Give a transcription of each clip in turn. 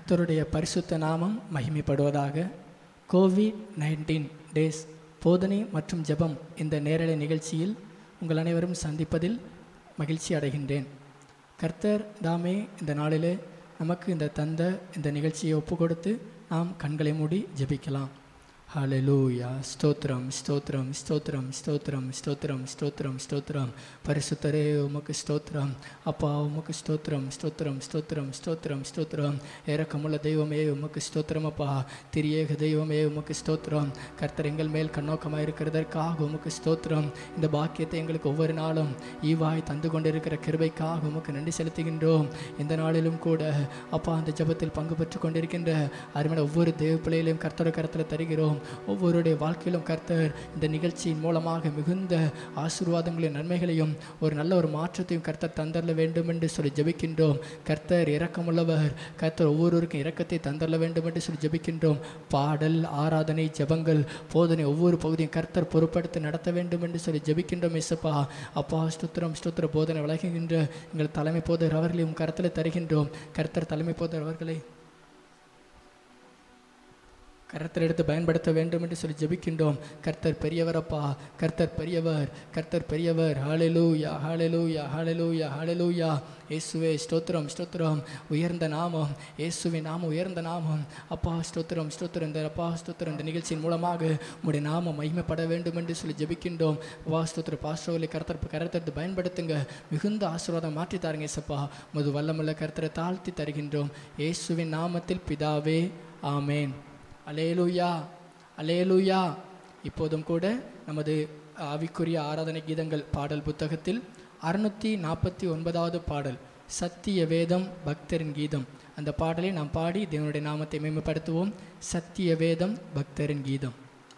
கர்த்தருடைய பரிசுத்த நாமம் மகிமைப்படுவதாக கோவிட் நைன்டீன் டேஸ் போதனை மற்றும் ஜெபம் இந்த நேரலை நிகழ்ச்சியில் உங்கள் அனைவரும் சந்திப்பதில் மகிழ்ச்சி அடைகின்றேன் கர்த்தர் தாமே இந்த நாளிலே நமக்கு இந்த தந்த இந்த நிகழ்ச்சியை ஒப்பு கொடுத்து நாம் கண்களை மூடி ஜெபிக்கலாம் ஹalleluya ஸ்தோத்திரம் ஸ்தோத்திரம் ஸ்தோத்திரம் ஸ்தோத்திரம் ஸ்தோத்திரம் ஸ்தோத்திரம் ஸ்தோத்திரம் பரிசுத்தரே உமக்கு ஸ்தோத்திரம் அப்பா உமக்கு ஸ்தோத்திரம் ஸ்தோத்திரம் ஸ்தோத்திரம் ஸ்தோத்திரம் ஸ்தோத்திரம் இரக்கமுள்ள தெய்வமே உமக்கு ஸ்தோத்திரம் அப்பா திரியேக தெய்வமே உமக்கு ஸ்தோத்திரம் கர்த்தர் எங்கள் மேல் கண்ணோக்கமாக இருக்கிறதற்காக உமக்கு ஸ்தோத்திரம் இந்த பாக்கியத்தை எங்களுக்கு ஒவ்வொரு நாளும் ஈவாய் தந்து கொண்டிருக்கிற கிருபைக்காக உமக்கு நன்றி செலுத்துகின்றோம் இந்த நாளிலும் கூட அப்பா அந்த ஜெபத்தில் பங்கு பெற்று கொண்டிருக்கின்ற அருமையான ஒவ்வொரு தேவ பிள்ளைகளையும் கர்த்தரோட கரத்தில் தருகிறோம் ஒவ்வொருடைய வாழ்க்கையிலும் கர்த்தர் இந்த நிகழ்ச்சியின் மூலமாக மிகுந்த ஆசீர்வாதங்களையும் நன்மைகளையும் ஒரு நல்ல ஒரு மாற்றத்தையும் கர்த்தர் தந்தரல வேண்டும் என்று சொல்லி ஜெபிக்கின்றோம் கர்த்தர் இரக்கமுள்ளவர் கர்த்தர் ஒவ்வொருவருக்கும் இரக்கத்தை தந்தரல வேண்டும் என்று சொல்லி ஜெபிக்கின்றோம் பாடல் ஆராதனை ஜெபங்கள் போதனை ஒவ்வொரு பகுதியும் கர்த்தர் பொறுப்படுத்தி நடத்த வேண்டும் என்று சொல்லி ஜெபிக்கின்றோம் இசப்பா அப்பா ஸ்துத்திரம் ஸ்துத்திர போதனை வழங்குகின்ற எங்கள் தலைமை போதர் அவர்களையும் கருத்தில் தருகின்றோம் கர்த்தர் தலைமை போதர் அவர்களை கர்த்தர் எடுத்து பயன்படுத்த வேண்டும் என்று சொல்லி ஜெபிக்கின்றோம் கர்த்தர் பெரியவரப்பா கர்த்தர் பெரியவர் கர்த்தர் பெரியவர் ஹalleluya ஹalleluya ஹalleluya ஹalleluya இயேசுவே ஸ்தோத்திரம் ஸ்தோத்திரம் உயர்ந்த நாமம் இயேசுவின் நாமம் உயர்ந்த நாமம் அப்பா ஸ்தோத்திரம் ஸ்தோத்திரம் இந்த அப்பா ஸ்தோத்திரம் இந்த நிகழ்ச்சியின் மூலமாக உடைய நாமம் மகிமைப்பட வேண்டும் என்று சொல்லி ஜெபிக்கின்றோம் அப்பா ஸ்தோத்திர பாஸ்டோலை கர்த்தர் கருத்தெடுத்து பயன்படுத்துங்க மிகுந்த ஆசீர்வாதம் மாற்றி தாருங்க இயேசப்பா முது வல்லமுள்ள கர்த்தரை தாழ்த்தி தருகின்றோம் இயேசுவின் நாமத்தில் பிதாவே ஆமேன் அலேலுயா அலேலுயா இப்போதும் கூட நமது ஆவிக்குரிய ஆராதனை கீதங்கள் பாடல் புத்தகத்தில் அறுநூற்றி நாற்பத்தி ஒன்பதாவது பாடல் சத்திய வேதம் பக்தரின் கீதம் அந்த பாடலை நாம் பாடி தேவனுடைய நாமத்தை மேம்படுத்துவோம் சத்திய வேதம் பக்தரின் கீதம்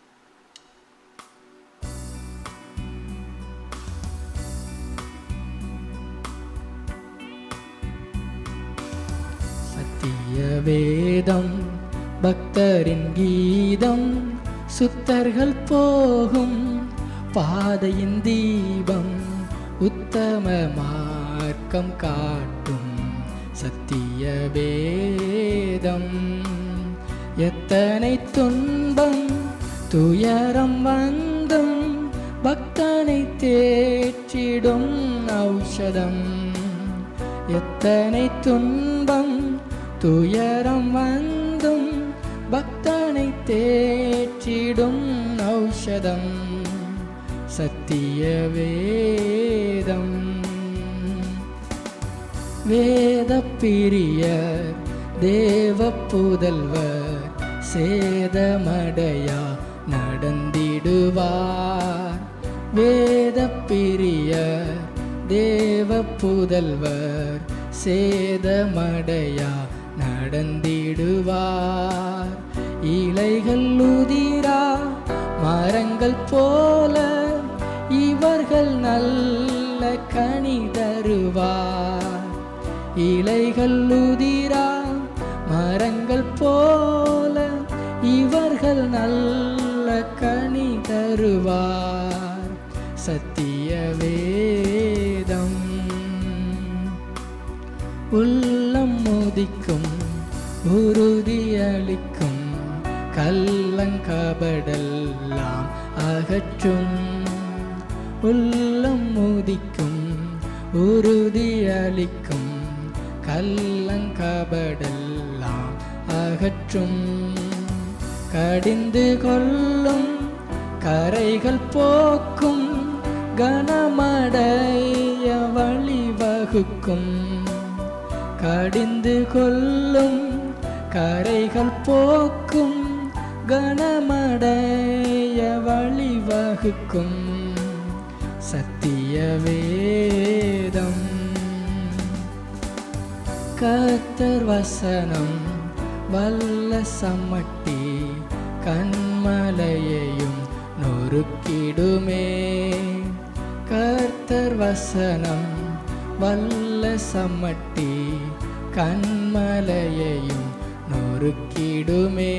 சத்திய வேதம் பக்தரின் கீதம் சுத்தர்கள் போகும் பாதையின் தீபம் உத்தம மார்க்கம் காட்டும் சத்திய வேதம் எத்தனை துன்பம் துயரம் வந்தும் பக்தனை தேற்றிடும் ஔஷதம் எத்தனை துன்பம் துயரம் வந்தும் பக்தனை தேற்றிடும் ஔஷதம் சத்திய வேதம் வேத பிரியர் தேவ புதல்வர் சேதமடையா நடந்திடுவார் வேத பிரியர் தேவ புதல்வர் சேதமடையா நடந்திடுவார் இலைகள் உதிரா மரங்கள் போல இவர்கள் நல்ல கனி தருவார் இலைகள் உதிரா மரங்கள் போல இவர்கள் நல்ல கனி தருவார் சத்திய வேதம் உள்ளம் முதிக்கும் உறுதியளிக்கும் கல்லங்கபடெல்லாம் அகற்றும் உள்ளம் முதிக்கும் உறுதியளிக்கும் கல்லங்கபடெல்லாம் அகற்றும் கடிந்து கொள்ளும் கரைகள் போக்கும் கனமடைய வழிவகுக்கும் கடிந்து கொள்ளும் கரைகள் போக்கும் கனமடைய வழிவகுக்கும் சத்திய வேதம் கத்தர் வசனம் வல்ல சம்மட்டி கண்மலையையும் நொறுக்கிடுமே கர்த்தர் வசனம் வல்ல சம்மட்டி கண்மலையையும் நொறுக்கிடுமே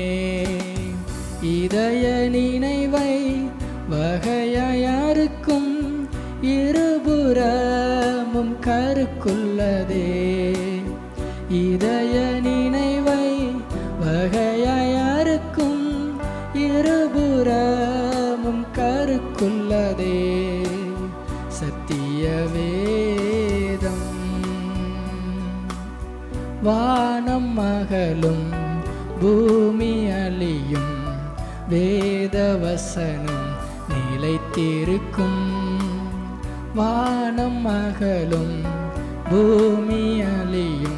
இதய நினைவை வகையாருக்கும் இருபுறமும் கருக்குள்ளதே இதய நினைவை சத்திய வேதம் வானம் மகளும் பூமி அழியும் வேதவசனம் நிலைத்திருக்கும் வானம் மகளும் பூமி அழியும்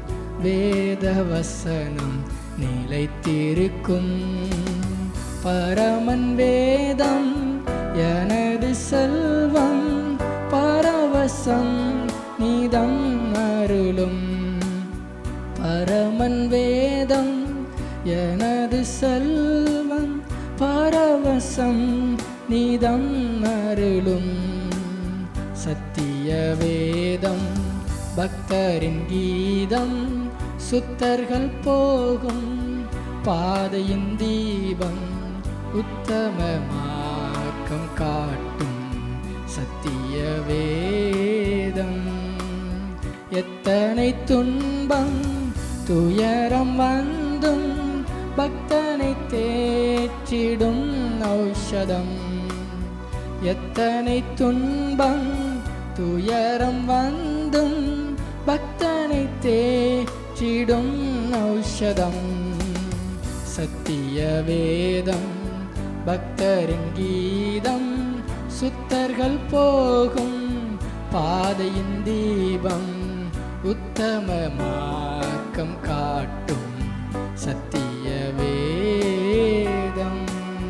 வேதவசனம் நிலைத்திருக்கும் பரமன் வேதம் எனது செல்வம் பரவசம் நீதம் அருளும் பரமன் வேதம் எனது செல்வம் பரவசம் நீதம் அருளும் சத்திய வேதம் பக்தரின் கீதம் சுத்தர்கள் போகும் பாதையின் தீபம் உத்தம மார்க்கம் காட்டும் சத்திய வேதம் எத்தனை துன்பம் துயரம் வந்தும் பக்தனை தேற்றிடும் ஔஷதம் எத்தனை துன்பம் துயரம் வந்தும் பக்தனை தேற்றிடும் ஔஷதம் சத்திய வேதம் பக்தரின் கீதம் சுத்தர்கள் போகும் பாதையின் தீபம் உத்தம மார்க்கம் காட்டும் சத்திய வேதம்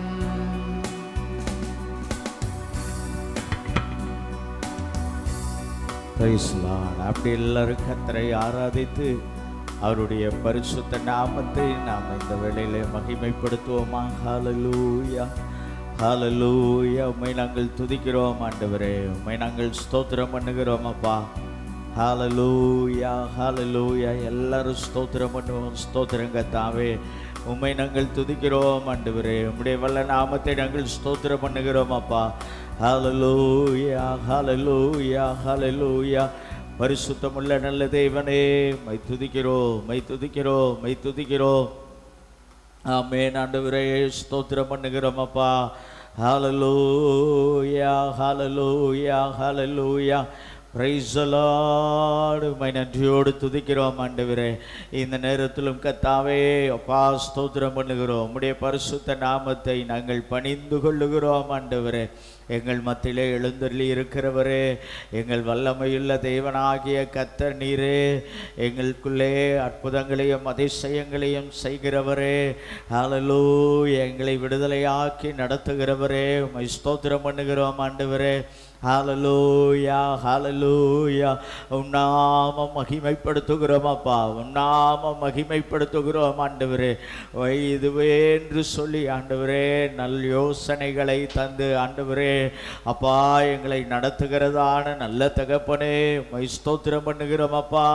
Praise Lord. அப்படி எல்லாரும் கத்தரை ஆராதித்து அவருடைய பரிசுத்த நாமத்தை நாம் இந்த வேளையிலே மகிமைப்படுத்துவோமா ஹalleluya ஹalleluya உம்மை நாங்கள் துதிக்கிறோம் ஆண்டவரே உம்மை நாங்கள் ஸ்தோத்திரம் பண்ணுகிறோம் அப்பா ஹalleluya ஹalleluya எல்லாரும் ஸ்தோத்திரம் பண்ணுவோம் ஸ்தோத்திரங்க தாவே உம்மை நாங்கள் துதிக்கிறோம் ஆண்டவரே உம்முடைய வல்ல நாமத்தை நாங்கள் ஸ்தோத்திரம் பண்ணுகிறோம் அப்பா ஹalleluya ஹalleluya ஹalleluya பரிசுத்தமுள்ள நல்ல தேவனே மை துதிக்கிறோம் மை துதிக்கிறோம் மை துதிக்கிறோம் ஆமென் ஆண்டவரே ஸ்தோத்திரம் பண்ணுகிறோம் அப்பா ஹalleluya ஹalleluya ஹalleluya பிரைஸ் லார்டு மை நன்றியோடு துதிக்கிறோம் ஆண்டவரே இந்த நேரத்திலும் கத்தாவே அப்பா ஸ்தோத்திரம் பண்ணுகிறோம் உம்முடைய பரிசுத்த நாமத்தை நாங்கள் பணிந்து கொள்ளுகிறோம் ஆண்டவரே எங்கள் மத்தியிலே எழுந்தருளி இருக்கிறவரே எங்கள் வல்லமையுள்ள தேவனாகிய கத்தர் நீரே எங்களுக்குள்ளே அற்புதங்களையும் அதிசயங்களையும் செய்கிறவரே ஹalleluya எங்களை விடுதலையாக்கி நடத்துகிறவரே உம்மை ஸ்தோத்திரம் பண்ணுகிறோம் ஆண்டவரே ஹalleluya ஹalleluya உம் நாமம் மகிமைப்படுத்துகிறோம் அப்பா உம் நாமம் மகிமைப்படுத்துகிறோம் ஆண்டவரே வை இதுவே என்று சொல்லி ஆண்டவரே நல் யோசனைகளை தந்து ஆண்டவரே அப்பா எங்களை நடத்துகிறதான நல்ல தகப்பனே உம்மை ஸ்தோத்திரம் பண்ணுகிறோம் அப்பா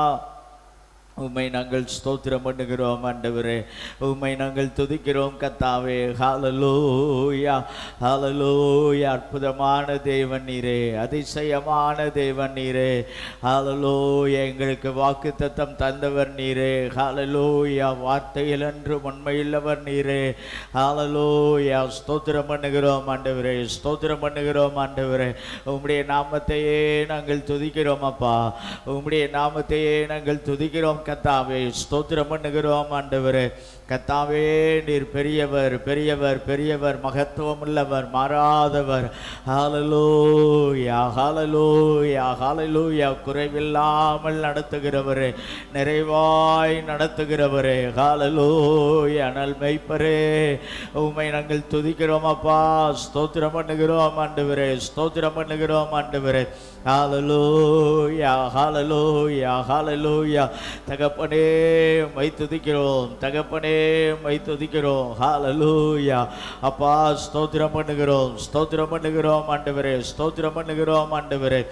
உம்மை நாங்கள் ஸ்தோத்திரம் பண்ணுகிறோம் ஆண்டவரே உம்மை நாங்கள் துதிக்கிறோம் கத்தாவே ஹalleluya ஹalleluya அற்புதமான தேவன் நீரே அதிசயமான தேவன் நீரே ஹalleluya எங்களுக்கு வாக்குத்தத்தம் தந்தவர் நீரே ஹalleluya வார்த்தையில் என்று உண்மையுள்ளவர் நீரே ஹalleluya ஸ்தோத்திரம் பண்ணுகிறோம் ஆண்டவரே ஸ்தோத்திரம் பண்ணுகிறோம் ஆண்டவரே உம்முடைய நாமத்தையே நாங்கள் துதிக்கிறோம் அப்பா உம்முடைய நாமத்தையே நாங்கள் துதிக்கிறோம் கத்தாவே ஸ்தோத்திரம் பண்ணுகிறோம் ஆண்டவரே கத்தாவே நீர் பெரியவர் பெரியவர் பெரியவர் மகத்துவம் உள்ளவர் மாறாதவர் ஹalleluya ஹalleluya ஹalleluya குறைவில்லாமல் நடத்துகிறவரே நிறைவாய் நடத்துகிறவரே ஹalleluya அனல் மெய்ப்பரே உம்மை நாங்கள் துதிக்கிறோம் அப்பா ஸ்தோத்திரம் பண்ணுகிறோம் ஆண்டவரே ஸ்தோத்திரம் பண்ணுகிறோம் ஆண்டவரே ஹalleluya ஹalleluya ஹalleluya தகப்பனே மை துதிக்கிறோம் தகப்பனே மை துதிக்கிறோம் ஹalleluya அப்பா ஸ்தோத்திரம் பண்ணுகிறோம் ஸ்தோத்திரம் பண்ணுகிறோம் ஆண்டவரே ஸ்தோத்திரம் பண்ணுகிறோம் ஆண்டவரே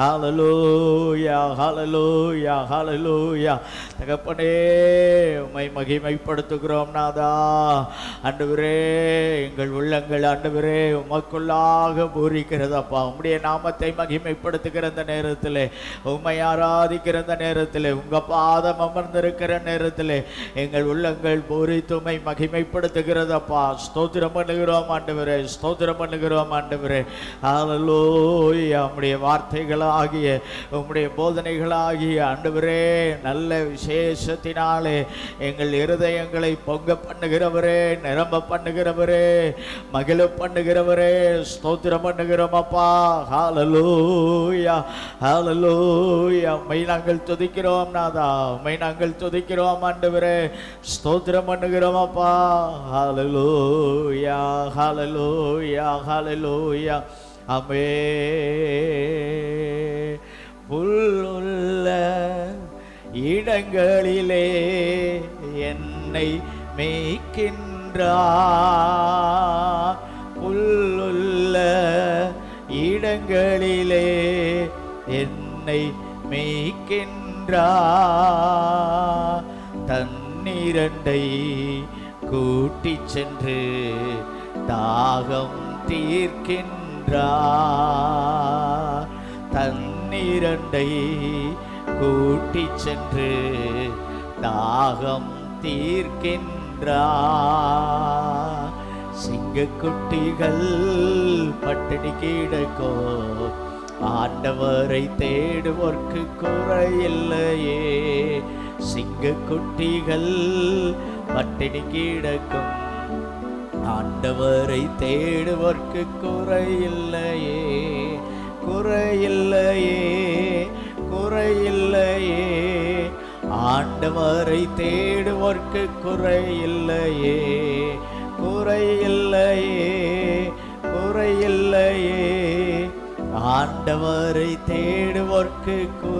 ஹalleluya ஹalleluya ஹalleluya தகப்பனே உம்மை மகிமைப்படுத்துகிறோம் நாதா ஆண்டவரே எங்கள் உள்ளங்கள் ஆண்டவரே உமக்குள்ளாக பூரிக்கிறதப்பா உம்முடைய நாமத்தை மகிமைப்படுத்துகிற இந்த நேரத்தில் உம்மை ஆராதிக்கிற இந்த நேரத்தில் உங்க பாதம் அமர்ந்திருக்கிற நேரத்தில் எங்கள் உள்ளங்கள் பூ குறித்து உம்மை மகிமைப்படுத்துகிறதப்பா ஸ்தோத்திரம் பண்ணுகிறோம் ஆண்டவரே ஸ்தோத்திரம் பண்ணுகிறோம் ஆண்டவரே ஹalleluya உம்முடைய வார்த்தைகளாகிய உம்முடைய போதனைகளாகிய ஆண்டவரே நல்ல விசேஷத்தினாலே எங்கள் இருதயங்களை பொங்க பண்ணுகிறவரே நிரம்ப பண்ணுகிறவரே மகிழ பண்ணுகிறவரே ஸ்தோத்திரம் பண்ணுகிறோம் அப்பா ஹalleluya ஹalleluya உம்மை நாங்கள் துதிக்கிறோம் நாதா உம்மை நாங்கள் துதிக்கிறோம் ஆண்டவரே ஸ்தோத்திரம் பண்ணுகிறோம் அப்பா ஹalleluya ஹalleluya ஹalleluya அமே புல்லுள்ள இடங்களிலே என்னை மேய்க்கின்றார் புல்லுள்ள இடங்களிலே என்னை மேய்க்கின்றார் தன்னிரண்டை கூட்டிச் சென்று தாகம் தீர்க்கின்றார் தன்னிரண்டை கூட்டிச் சென்று தாகம் தீர்க்கின்றார் சிங்கக்குட்டிகள் பட்டினி கிடக்கோ ஆண்டவரை தேடுவோர்க்கு குறையில்லையே சிங்கக்குட்டிகள் பட்டினி கிடக்கும் ஆண்டவரை தேடுவோர்க்கு குறையில்லையே குறையில்லையே குறையில்லையே ஆண்டவரை தேடுவோர்க்கு குறையில்லையே குறையில்லையே குறையில்லையே ஆண்டவரை தேடுவோர்க்கு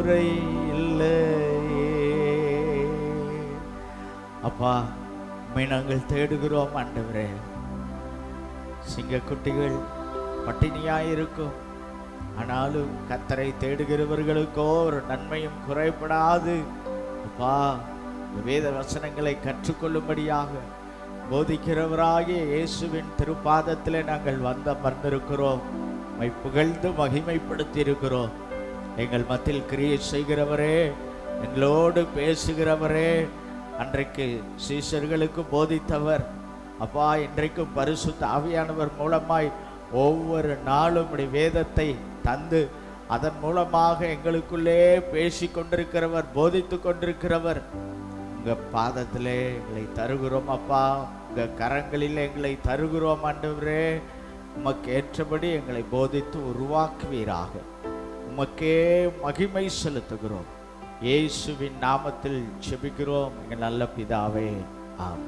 குறையில்லையே அப்பா உம்மை நாங்கள் தேடுகிறோம் ஆண்டவரே சிங்கக்குட்டிகள் பட்டினியாயிருக்கும் ஆனாலும் கத்தரை தேடுகிறவர்களுக்கோ ஒரு நன்மையும் குறைபடாது அப்பா இந்த வேத வசனங்களை கற்றுக்கொள்ளும்படியாக போதிக்கிறவராகிய இயேசுவின் திருப்பாதத்திலே நாங்கள் வந்து அமர்ந்திருக்கிறோம் உம்மை புகழ்ந்து மகிமைப்படுத்தி இருக்கிறோம் எங்கள் மத்தியில் கிரியை செய்கிறவரே எங்களோடு பேசுகிறவரே அன்றைக்கு சீஷர்களுக்கு போதித்தவர் அப்பா இன்றைக்கும் பரிசுத்த ஆவியானவர் மூலமாய் ஒவ்வொரு நாளும் உம்முடைய வேதத்தை தந்து அதன் மூலமாக எங்களுக்குள்ளே பேசி கொண்டிருக்கிறவர் போதித்து கொண்டிருக்கிறவர் உங்க பாதத்திலே எங்களை தருகிறோம் அப்பா உங்க கரங்களில் எங்களை தருகிறோம் ஆண்டவரே உமக்கு ஏற்றபடி எங்களை போதித்து உருவாக்குவீராக உமக்கே மகிமை செலுத்துகிறோம் இயேசுவின் நாமத்தில் செபிக்கிறோம் எங்கள் நல்ல பிதாவே ஆமென்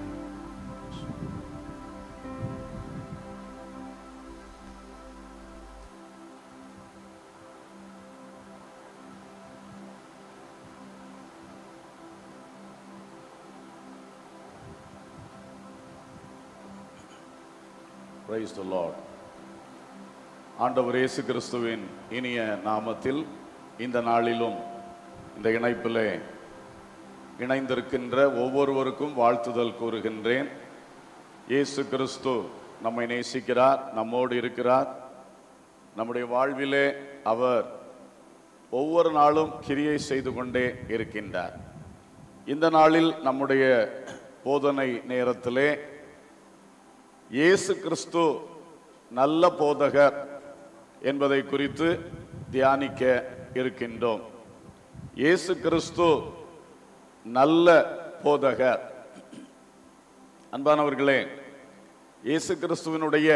பிரைஸ் த லார்ட் ஆண்டவர் இயேசு கிறிஸ்துவின் இனிய நாமத்தில் இந்த நாளிலும் இந்த இணைப்பிலே இணைந்திருக்கின்ற ஒவ்வொருவருக்கும் வாழ்த்துதல் கூறுகின்றேன் இயேசு கிறிஸ்து நம்மை நேசிக்கிறார் நம்மோடு இருக்கிறார் நம்முடைய வாழ்விலே அவர் ஒவ்வொரு நாளும் கிரியை செய்து கொண்டே இருக்கின்றார் இந்த நாளில் நம்முடைய போதனை நேரத்திலே இயேசு கிறிஸ்து நல்ல போதகர் என்பதை குறித்து தியானிக்க இருக்கின்றோம் இயேசு கிறிஸ்து நல்ல போதகர் அன்பானவர்களே இயேசு கிறிஸ்துவினுடைய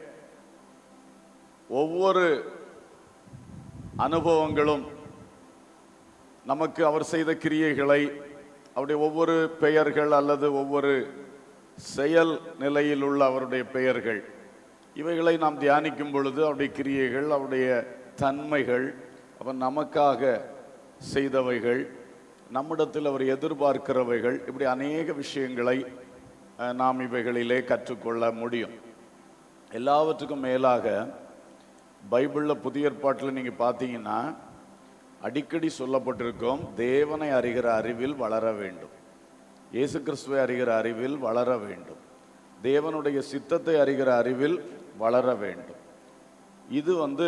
ஒவ்வொரு அனுபவங்களும் நமக்கு அவர் செய்த கிரியைகளை அவருடைய ஒவ்வொரு பெயர்கள் அல்லது ஒவ்வொரு செயல் நிலையில் உள்ள அவருடைய பெயர்கள் இவைகளை நாம் தியானிக்கும் பொழுது அவருடைய கிரியைகள் அவருடைய தன்மைகள் அவர் நமக்காக செய்தவைகள் நம்மிடத்தில் அவர் எதிர்பார்க்கிறவைகள் இப்படி அநேக விஷயங்களை அஹ், நாம் இவைகளிலே கற்றுக்கொள்ள முடியும் எல்லாவற்றுக்கும் மேலாக பைபிளில் புதிய ஏற்பாட்டில் நீங்கள் பார்த்தீங்கன்னா அடிக்கடி சொல்லப்பட்டிருக்கும் தேவனை அறிகிற அறிவில் வளர வேண்டும் இயேசு கிறிஸ்துவை அறிகிற அறிவில் வளர வேண்டும் தேவனுடைய சித்தத்தை அறிகிற அறிவில் வளர வேண்டும் இது வந்து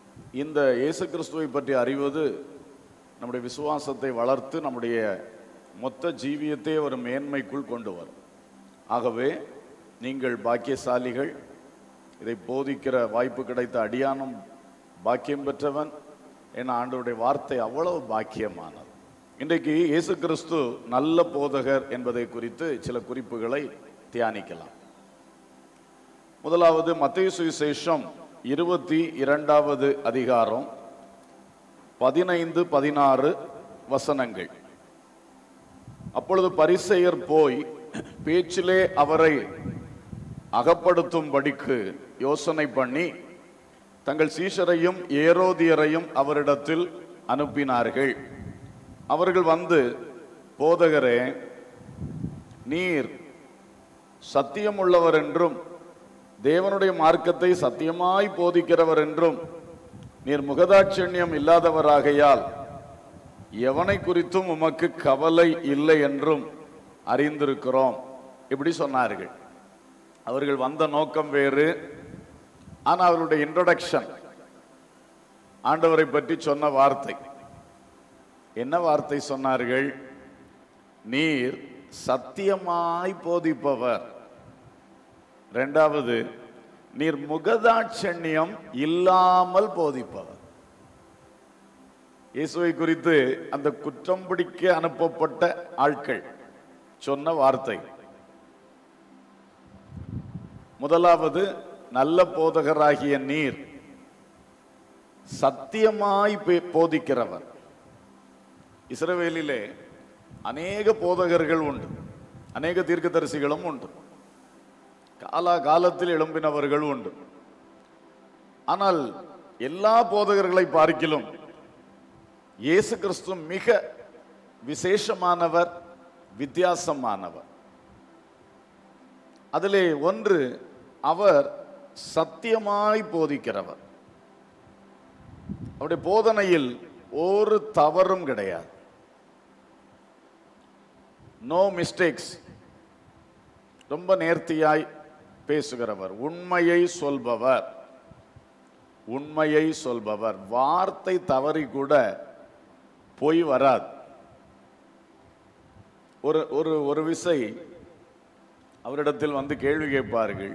இந்த இயேசு கிறிஸ்துவை பற்றி அறிவது நம்முடைய விசுவாசத்தை வளர்த்து நம்முடைய மொத்த ஜீவியத்தை ஒரு மேன்மைக்குள் கொண்டு வரும் ஆகவே நீங்கள் பாக்கியசாலிகள் இதை போதிக்கிற வாய்ப்பு கிடைத்த அடியானும் பாக்கியம் பெற்றவன் என ஆண்டவருடைய வார்த்தை அவ்வளவு பாக்கியமானது இன்றைக்கு இயேசு கிறிஸ்து நல்ல போதகர் என்பதை குறித்து சில குறிப்புகளை தியானிக்கலாம் முதலாவது மத்திய சுவிசேஷம் இருபத்தி இரண்டாவது அதிகாரம் பதினைந்து பதினாறு வசனங்கள் அப்பொழுது பரிசெயர் போய் பேச்சிலே அவரை அகப்படுத்தும்படிக்கு யோசனை பண்ணி தங்கள் சீஷரையும் ஏரோதியரையும் அவரிடத்தில் அனுப்பினார்கள் அவர்கள் வந்து போதகரே நீர் சத்தியமுள்ளவர் என்றும் தேவனுடைய மார்க்கத்தை சத்தியமாய் போதிக்கிறவர் என்றும் நீர் முகதாட்சண்யம் இல்லாதவராகையால் எவனை குறித்தும் உமக்கு கவலை இல்லை என்றும் அறிந்திருக்கிறோம் இப்படி சொன்னார்கள் அவர்கள் வந்த நோக்கம் வேறு ஆனால் அவருடைய இன்ட்ரோடக்ஷன் ஆண்டவரை பற்றி சொன்ன வார்த்தை என்ன வார்த்தை சொன்னார்கள் நீர் சத்தியமாய் போதிப்பவர் ரெண்டாவது நீர் முகதாட்சண்யம் இல்லாமல் போதிப்பவர் இயேசுவை குறித்து அந்த குற்றம் பிடிக்க அனுப்பப்பட்ட ஆட்கள் சொன்ன வார்த்தை முதலாவது நல்ல போதகராகிய நீர் சத்தியமாய் பே- போதிக்கிறவர் இஸ்ரவேலிலே அநேக போதகர்கள் உண்டு அநேக தீர்க்கதரிசிகளும் உண்டு காலா காலத்தில் எழும்பினவர்கள் உண்டு ஆனால் எல்லா போதகர்களை பார்க்கிலும் இயேசு கிறிஸ்து மிக விசேஷமானவர் வித்தியாசமானவர் அதிலே ஒன்று அவர் சத்தியமாய் போதிக்கிறவர் அவருடைய போதனையில் ஒரு தவறும் கிடையாது நோ மிஸ்டேக்ஸ் ரொம்ப நேர்த்தியாய் பேசுகிறவர் உண்மையை சொல்பவர் உண்மையை சொல்பவர் வார்த்தை தவறி கூட பொய் வராது ஒரு ஒரு ஒரு விசை அவரிடத்தில் வந்து கேள்வி கேட்பார்கள்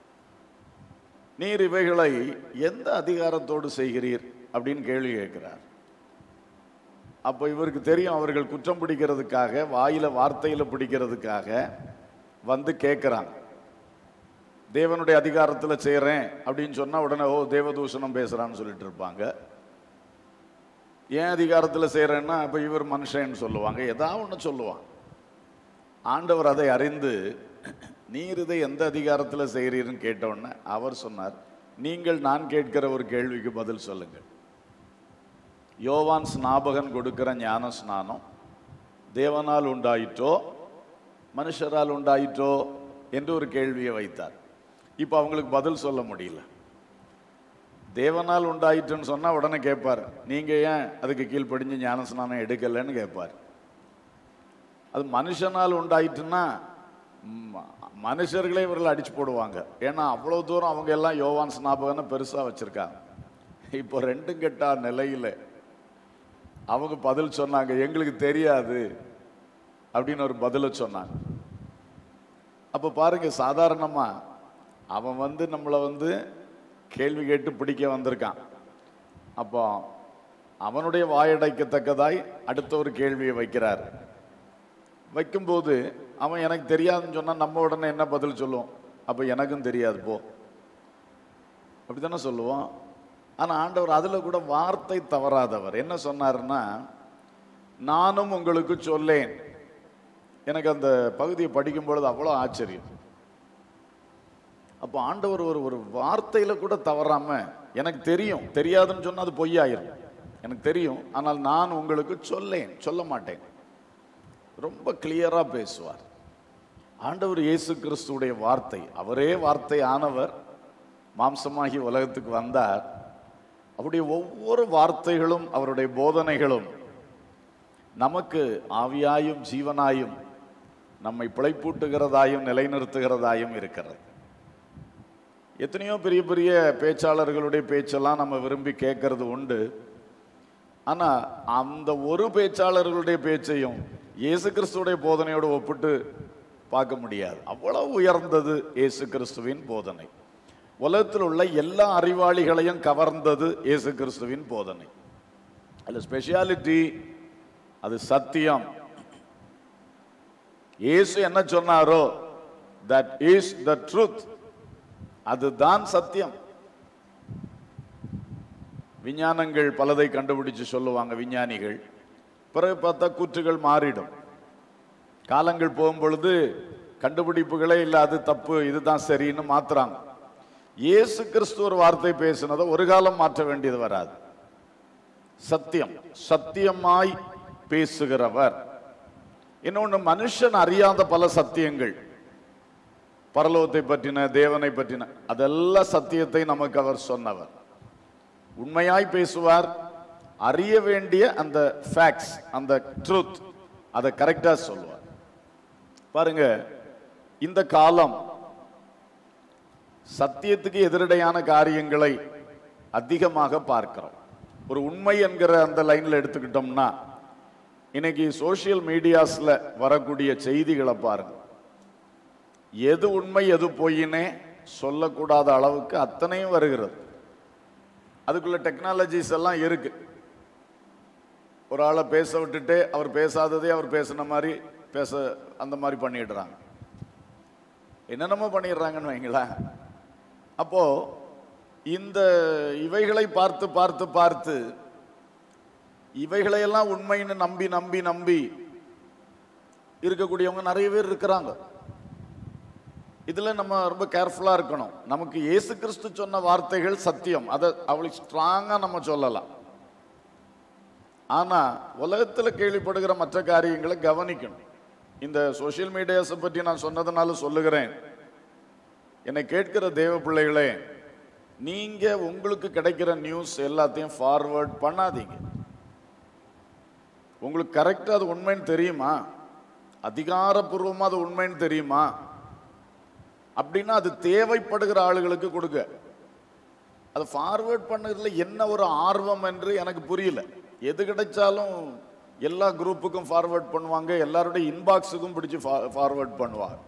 நீர் இவைகளை எந்த அதிகாரத்தோடு செய்கிறீர் அப்படின்னு கேள்வி கேட்கிறார் அப்போ இவருக்கு தெரியும் அவர்கள் குற்றம் பிடிக்கிறதுக்காக வாயில வார்த்தையில பிடிக்கிறதுக்காக வந்து கேட்குறாங்க தேவனுடைய அதிகாரத்தில் செய்கிறேன் அப்படின்னு சொன்னா உடனே ஓ தேவதூஷணம் பேசுறான்னு சொல்லிட்டு இருப்பாங்க ஏன் அதிகாரத்தில் செய்கிறேன்னா அப்போ இவர் மனுஷன்னு சொல்லுவாங்க ஏதாவது ஒன்று சொல்லுவான் ஆண்டவர் அதை அறிந்து நீர் இதை எந்த அதிகாரத்தில் செய்கிறீர்னு கேட்டவுடனே அவர் சொன்னார் நீங்கள் நான் கேட்கிற ஒரு கேள்விக்கு பதில் சொல்லுங்கள் யோவான் ஸ்நாபகன் கொடுக்கிற ஞான ஸ்நானம் தேவனால் உண்டாயிற்றோ மனுஷரால் உண்டாயிற்றோ என்று ஒரு கேள்வியை வைத்தார் இப்போ அவங்களுக்கு பதில் சொல்ல முடியல தேவனால் உண்டாயிற்றுன்னு சொன்னா உடனே கேட்பார் நீங்க ஏன் அதுக்கு கீழ்ப்படிஞ்சு ஞான ஸ்நானம் எடுக்கலைன்னு கேட்பார் அது மனுஷனால் உண்டாயிட்டுன்னா ம், மனுஷர்களே இவர்கள் அடிச்சு போடுவாங்க ஏன்னா அவ்வளவு தூரம் அவங்க எல்லாம் யோவான் ஸ்நாபகன்னு பெருசா வச்சிருக்காங்க இப்போ ரெண்டும் கெட்டா நிலையில அவங்க பதில் சொன்னாங்க எங்களுக்கு தெரியாது அப்படின்னு ஒரு பதில சொன்னாங்க அப்போ பாருங்க சாதாரணமா அவன் வந்து நம்மளை வந்து கேள்வி கேட்டு பிடிக்க வந்திருக்கான் அப்போ அவனுடைய வாயடைக்கத்தக்கதாய் அடுத்த ஒரு கேள்வியை வைக்கிறார் வைக்கும்போது அவன் எனக்கு தெரியாதுன்னு சொன்னா நம்ம உடனே என்ன பதில் சொல்லுவோம் அப்போ எனக்கும் தெரியாது போ அப்படித்தானே சொல்லுவோம் ஆனா ஆண்டவர் அதுல கூட வார்த்தை தவறாதவர் என்ன சொன்னாருன்னா நானும் உங்களுக்கு சொல்லேன் எனக்கு அந்த பகுதியை படிக்கும் பொழுது அவ்வளோ ஆச்சரியம் அப்போ ஆண்டவர் ஒரு ஒரு வார்த்தையில கூட தவறாம எனக்கு தெரியும் தெரியாதுன்னு சொன்னா அது பொய்யாயிரும் எனக்கு தெரியும் ஆனால் நான் உங்களுக்கு சொல்லேன் சொல்ல மாட்டேன் ரொம்ப கிளியரா பேசுவார் ஆண்டவர் இயேசு கிறிஸ்துவுடைய வார்த்தை அவரே வார்த்தை ஆனவர் மாம்சமாகி உலகத்துக்கு வந்தார் அவருடைய ஒவ்வொரு வார்த்தைகளும் அவருடைய போதனைகளும் நமக்கு ஆவியாயும் ஜீவனாயும் நம்மை பிழைப்பூட்டுகிறதாயும் நிலைநிறுத்துகிறதாயும் இருக்கிறது எத்தனையோ பெரிய பெரிய பேச்சாளர்களுடைய பேச்செல்லாம் நம்ம விரும்பி கேட்கறது உண்டு ஆனா அந்த ஒரு பேச்சாளர்களுடைய பேச்சையும் இயேசு கிறிஸ்துவுடைய போதனையோடு ஒப்பிட்டு பார்க்க முடியாது அவ்வளவு உயர்ந்தது இயேசு கிறிஸ்துவின் போதனை உலகத்தில் உள்ள எல்லா அறிவாளிகளையும் கவர்ந்தது இயேசு கிறிஸ்துவின் போதனை அதில் ஸ்பெஷாலிட்டி அது சத்தியம் இயேசு என்ன சொன்னாரோ தட் இஸ் த ட்ரூத் அதுதான் சத்தியம் விஞ்ஞானங்கள் பலதை கண்டுபிடிச்சு சொல்லுவாங்க விஞ்ஞானிகள் பிறகு பார்த்தா கூற்றுகள் மாறிடும் காலங்கள் போகும் பொழுது கண்டுபிடிப்புகளே இல்லை அது தப்பு இதுதான் சரின்னு மாத்துறாங்க இயேசு கிறிஸ்து ஒரு வார்த்தை பேசினதை ஒரு காலம் மாற்ற வேண்டியது வராது சத்தியம் சத்தியமாய் பேசுகிறவர் இன்னொன்று மனுஷன் அறியாத பல சத்தியங்கள் பரலோகத்தை பற்றின தேவனை பற்றின அதெல்லாம் சத்தியத்தை நமக்கு அவர் சொன்னவர் உண்மையாய் பேசுவார் அறிய வேண்டிய அந்த ஃபேக்ட்ஸ் அந்த ட்ரூத் அதை கரெக்டா சொல்லுவார் பாருங்க இந்த காலம் சத்தியத்துக்கு எதிரடையான காரியங்களை அதிகமாக பார்க்கிறோம் ஒரு உண்மை என்கிற அந்த லைன்ல எடுத்துக்கிட்டோம்னா இன்னைக்கு சோஷியல் மீடியாஸ்ல வரக்கூடிய செய்திகளை பாருங்க எது உண்மை எது பொய்னே சொல்லக்கூடாத அளவுக்கு அத்தனையும் வருகிறது அதுக்குள்ள டெக்னாலஜிஸ் எல்லாம் இருக்கு ஒரு ஆளை பேச விட்டுட்டு அவர் பேசாததே அவர் பேசின மாதிரி பேச அந்த மாதிரி பண்ணிடுறாங்க என்னென்னமோ பண்ணிடுறாங்கன்னு வைங்களேன் அப்போ இந்த இவைகளை பார்த்து பார்த்து பார்த்து இவைகளையெல்லாம் உண்மைன்னு நம்பி நம்பி நம்பி இருக்கக்கூடியவங்க நிறைய பேர் இருக்கிறாங்க இதுல நம்ம ரொம்ப கேர்ஃபுல்லா இருக்கணும் நமக்கு இயேசு கிறிஸ்து சொன்ன வார்த்தைகள் சத்தியம் அதை அவளுக்கு ஸ்ட்ராங்கா நம்ம சொல்லலாம் ஆனா உலகத்துல கேள்விப்படுகிற மற்ற காரியங்களை கவனிக்கணும் இந்த சோஷியல் மீடியாஸை பற்றி நான் சொன்னதுனால சொல்லுகிறேன் என்னை கேட்கிற தேவ பிள்ளைகளே நீங்க உங்களுக்கு கிடைக்கிற நியூஸ் எல்லாத்தையும் ஃபார்வர்ட் பண்ணாதீங்க உங்களுக்கு கரெக்டா அது உண்மைன்னு தெரியுமா அதிகாரப்பூர்வமா அது உண்மைன்னு தெரியுமா அப்படின்னா அது தேவைப்படுகிற ஆளுகளுக்கு கொடுங்க அதை ஃபார்வேர்ட் பண்ணதுல என்ன ஒரு ஆர்வம் என்று எனக்கு புரியல எது கிடைச்சாலும் எல்லா குரூப்புக்கும் ஃபார்வேர்ட் பண்ணுவாங்க எல்லாருடைய இன்பாக்ஸுக்கும் பிடிச்சு ஃபார்வேர்ட் பண்ணுவாங்க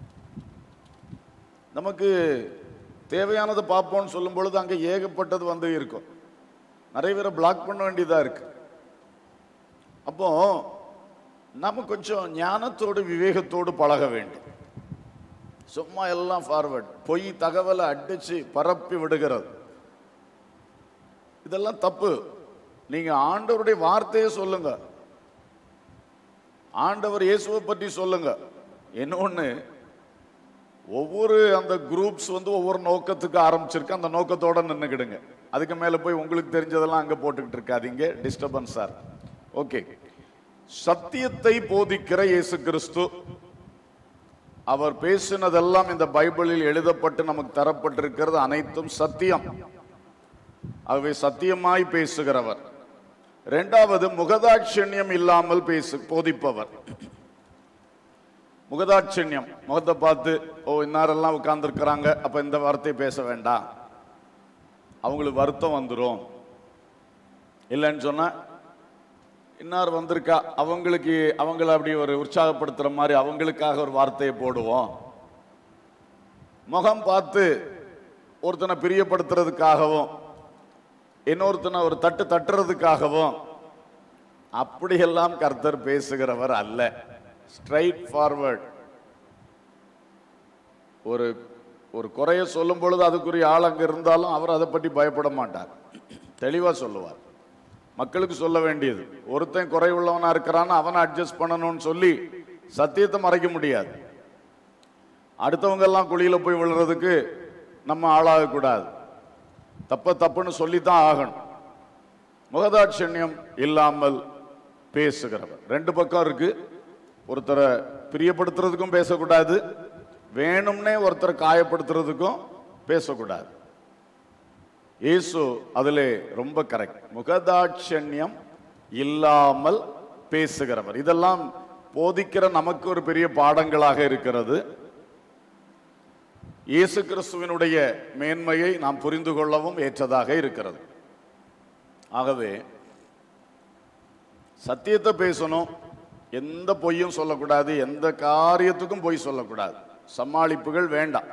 நமக்கு தேவையானதை பார்ப்போம்னு சொல்லும் பொழுது அங்கே ஏகப்பட்டது வந்து இருக்கும் நிறைய பேரை பிளாக் பண்ண வேண்டியதா இருக்கு அப்போ நம்ம கொஞ்சம் ஞானத்தோடு விவேகத்தோடு பழக வேண்டும் சும்மா எல்லாம் ஃபார்வர்ட் பொய் தகவலை அடிச்சு பரப்பி விடுகிறது இதெல்லாம் தப்பு நீங்க ஆண்டவருடைய வார்த்தையை சொல்லுங்க ஆண்டவர் இயேசுவை பற்றி சொல்லுங்க இன்னொன்னு ஒவ்வொரு அந்த குரூப்ஸ் வந்து ஒவ்வொரு நோக்கத்துக்கு ஆரம்பிச்சிருக்கு அந்த நோக்கத்தோட நின்னுக்கிடுங்க அதுக்கு மேல போய் உங்களுக்கு தெரிஞ்சதெல்லாம் அங்க போட்டுக்கிட்டு இருக்காதீங்க டிஸ்டர்பன்ஸ் சார் ஓகே சத்தியத்தை போதிக்கிற இயேசு கிறிஸ்து அவர் பேசினதெல்லாம் இந்த பைபிளில் எழுதப்பட்டு நமக்கு தரப்பட்டிருக்கிறது அனைத்தும் சத்தியம் ஆகவே சத்தியமாய் பேசுகிறவர் இரண்டாவது முகதாட்சண்யம் இல்லாமல் பேசு போதிப்பவர் முகதாட்சண்யம் முகத்தை பார்த்து ஓ இன்னாரெல்லாம் உட்கார்ந்துருக்கிறாங்க அப்ப இந்த வார்த்தை பேச வேண்டாம் அவங்களுக்கு வருத்தம் வந்துடும் இல்லைன்னு சொன்னா இன்னார் வந்திருக்கா அவங்களுக்கு அவங்கள அப்படி ஒரு உற்சாகப்படுத்துற மாதிரி அவங்களுக்காக ஒரு வார்த்தையை போடுவோம் முகம் பார்த்து ஒருத்தனை பிரியப்படுத்துறதுக்காகவும் இன்னொருத்தனை ஒரு தட்டு தட்டுறதுக்காகவும் அப்படியெல்லாம் கர்த்தர் பேசுகிறவர் அல்ல ஸ்ட்ரைட் ஃபார்வர்ட் ஒரு ஒரு குறைய சொல்லும் பொழுது அதுக்குரிய ஆள் அங்க இருந்தாலும் அவர் அதை பற்றி பயப்பட மாட்டார் தெளிவா சொல்லுவார் மக்களுக்கு சொல்ல வேண்டியது ஒருத்தன் குறை உள்ளவனா இருக்கிறான்னு அவனை அட்ஜஸ்ட் பண்ணணும்னு சொல்லி சத்தியத்தை மறைக்க முடியாது அடுத்தவங்க எல்லாம் குழியில போய் விழுறதுக்கு நம்ம ஆளாக கூடாது தப்ப தப்புன்னு சொல்லித்தான் ஆகணும் முகதாட்சண்யம் இல்லாமல் பேசுகிறவர் ரெண்டு பக்கம் இருக்கு ஒருத்தரை பிரியப்படுத்துறதுக்கும் பேசக்கூடாது வேணும்னே ஒருத்தரை காயப்படுத்துறதுக்கும் பேசக்கூடாது இயேசு அதிலே ரொம்ப கரெக்ட் முகதாட்சண்யம் இல்லாமல் பேசுகிறவர் இதெல்லாம் போதிக்கிற நமக்கு ஒரு பெரிய பாடங்களாக இருக்கிறது இயேசு கிறிஸ்துவினுடைய மேன்மையை நாம் புரிந்து கொள்ளவும் ஏற்றதாக இருக்கிறது ஆகவே சத்தியத்தை பேசணும் எந்த பொய்யும் சொல்லக்கூடாது எந்த காரியத்துக்கும் பொய் சொல்லக்கூடாது சமாளிப்புகள் வேண்டாம்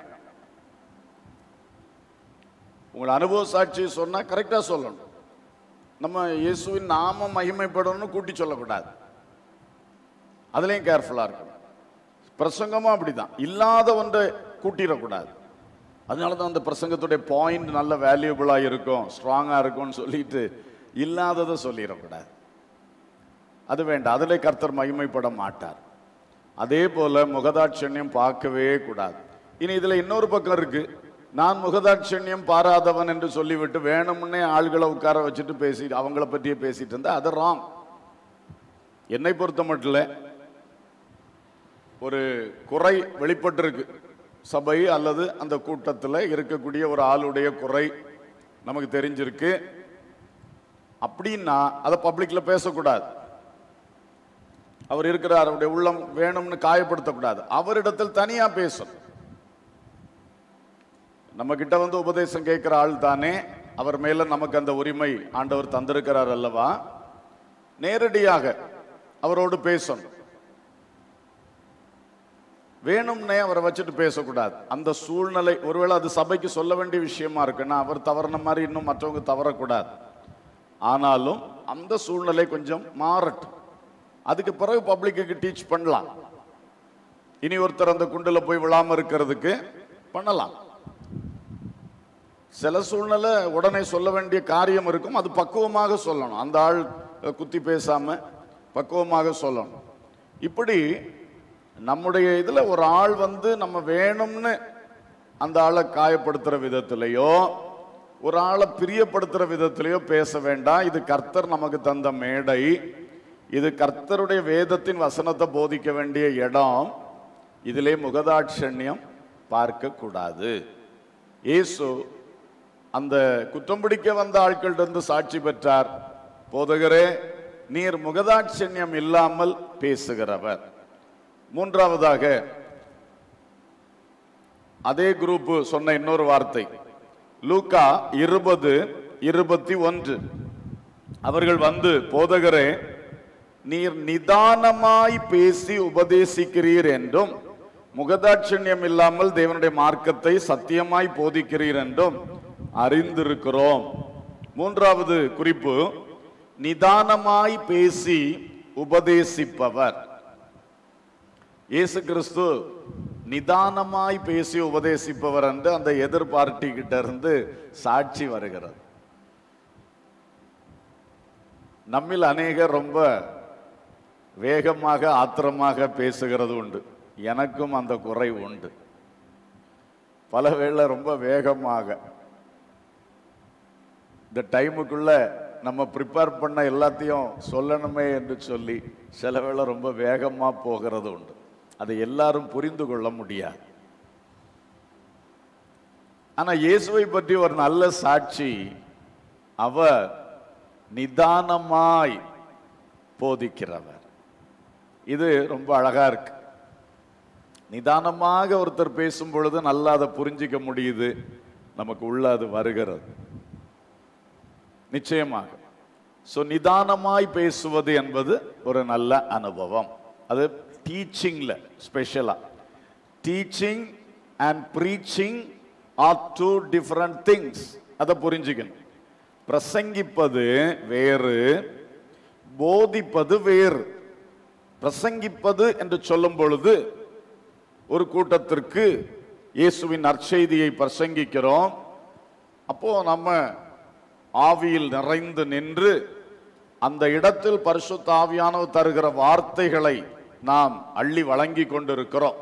உங்கள் அனுபவ சாட்சி சொன்னா கரெக்டா சொல்லணும் நம்ம இயேசுவின் நாம மகிமைப்படணும்னு கூட்டி சொல்லக்கூடாது அதுலயும் கேர்ஃபுல்லா இருக்கணும் பிரசங்கமும் அப்படிதான் இல்லாத ஒன்றை கூட்டிடக்கூடாது அதனால தான் அந்த பிரசங்கத்துடைய பாயிண்ட் நல்ல வேல்யூபிளா இருக்கும் ஸ்ட்ராங்கா இருக்கும்னு சொல்லிட்டு இல்லாததை சொல்லிடக்கூடாது அது வேண்டாம் அதிலே கர்த்தர் மகிமைப்பட மாட்டார் அதே போல முகதாட்சண்யம் பார்க்கவே கூடாது இனி இதுல இன்னொரு பக்கம் இருக்கு நான் முகதாட்சண்யம் பாராதவன் என்று சொல்லிவிட்டு வேணும்னே ஆள்களை உட்கார வச்சுட்டு பேசி அவங்கள பற்றியே பேசிட்டு இருந்தா அது ராங் என்னை பொறுத்த மட்டும் இல்ல, ஒரு குறை வெளிப்பட்டிருக்கு சபை அல்லது அந்த கூட்டத்தில் இருக்கக்கூடிய ஒரு ஆளுடைய குறை நமக்கு தெரிஞ்சிருக்கு அப்படின்னா அதை பப்ளிக்ல பேசக்கூடாது அவர் இருக்கிறார் அவருடைய உள்ளம் வேணும்னு காயப்படுத்தக்கூடாது அவரிடத்தில் தனியா பேசணும் நம்ம கிட்ட வந்து உபதேசம் கேட்கிற ஆள் தானே அவர் மேல நமக்கு அந்த உரிமை ஆண்டவர் தந்திருக்கிறார் அல்லவா நேரடியாக அவரோடு பேசணும் வேணும்னே அவரை வச்சுட்டு பேசக்கூடாது அந்த சூழ்நிலை ஒருவேளை அது சபைக்கு சொல்ல வேண்டிய விஷயமா இருக்குன்னா அவர் தவறின மாதிரி இன்னும் மற்றவங்க தவறக்கூடாது ஆனாலும் அந்த சூழ்நிலை கொஞ்சம் மாறட்டும் அதுக்கு பிறகு பப்ளிக்கு டீச் பண்ணலாம் இனி ஒருத்தர் அந்த குண்டுல போய் விழாம இருக்கிறதுக்கு பண்ணலாம் சில சூழ்நிலை உடனே சொல்ல வேண்டிய காரியம் இருக்கும் அது பக்குவமாக சொல்லணும் அந்த ஆள் அஹ், குத்தி பேசாம பக்குவமாக சொல்லணும் இப்படி நம்முடைய இதுல ஒரு ஆள் வந்து நம்ம வேணும்னு அந்த ஆளை காயப்படுத்துற விதத்திலேயோ ஒரு ஆளை பிரியப்படுத்துற விதத்திலேயோ பேச வேண்டாம் இது கர்த்தர் நமக்கு தந்த மேடை இது கர்த்தருடைய வேதத்தின் வசனத்தை போதிக்க வேண்டிய இடம் இதிலே முகதாட்சண்யம் பார்க்க கூடாது இயேசு அந்த குற்றம் பிடிக்க வந்த ஆட்கள்ட்ட இருந்து சாட்சி பெற்றார் போதகரே நீர் முகதாட்சண்யம் இல்லாமல் பேசுகிறவர் மூன்றாவதாக அதே குரூப் சொன்ன இன்னொரு வார்த்தை லூக்கா இருபது இருபத்தி ஒன்று அவர்கள் வந்து போதகரே நீர் நிதானமாய் பேசி உபதேசிக்கிறீர் என்றும் முகதாட்சண்யம் இல்லாமல் தேவனுடைய மார்க்கத்தை சத்தியமாய் போதிக்கிறீர் என்றும் அறிந்திருக்கிறோம் மூன்றாவது குறிப்பு நிதானமாய் பேசி உபதேசிப்பவர் இயேசு கிறிஸ்து நிதானமாய் பேசி உபதேசிப்பவர் என்று அந்த எதிர் பார்ட்டி கிட்ட இருந்து சாட்சி வருகிறது நம்மில் அநேகர் ரொம்ப வேகமாக ஆத்திரமாக பேசுகிறது உண்டு எனக்கும் அந்த குறை உண்டு பல வேளை ரொம்ப வேகமாக இந்த டைமுக்குள்ள நம்ம ப்ரிப்பேர் பண்ண எல்லாத்தையும் சொல்லணுமே என்று சொல்லி சில வேளை ரொம்ப வேகமா போகிறது உண்டு அதை எல்லாரும் புரிந்து கொள்ள முடியாது ஆனா இயேசுவை பற்றி ஒரு நல்ல சாட்சி அவர் நிதானமாய் போதிக்கிறவர் இது ரொம்ப அழகா இருக்கு நிதானமாக ஒருத்தர் பேசும் பொழுது நல்லா அதை புரிஞ்சிக்க முடியுது நமக்கு உள்ள அது வருகிறது நிச்சயமாக சோ நிதானமாய் பேசுவது என்பது ஒரு நல்ல அனுபவம் அது டீச்சிங்ல ஸ்பெஷலா teaching and preaching are two different things அதை புரிஞ்சுக்கணும் பிரசங்கிப்பது வேறு போதிப்பது வேறு பிரசங்கிப்பது என்று சொல்லும் பொழுது ஒரு கூட்டத்திற்கு இயேசுவின் நற்செய்தியை பிரசங்கிக்கிறோம் அப்போ நம்ம ஆவியில் நிறைந்து நின்று அந்த இடத்தில் பரிசுத்த ஆவியானவர் தருகிற வார்த்தைகளை நாம் அள்ளி வழங்கி கொண்டிருக்கிறோம்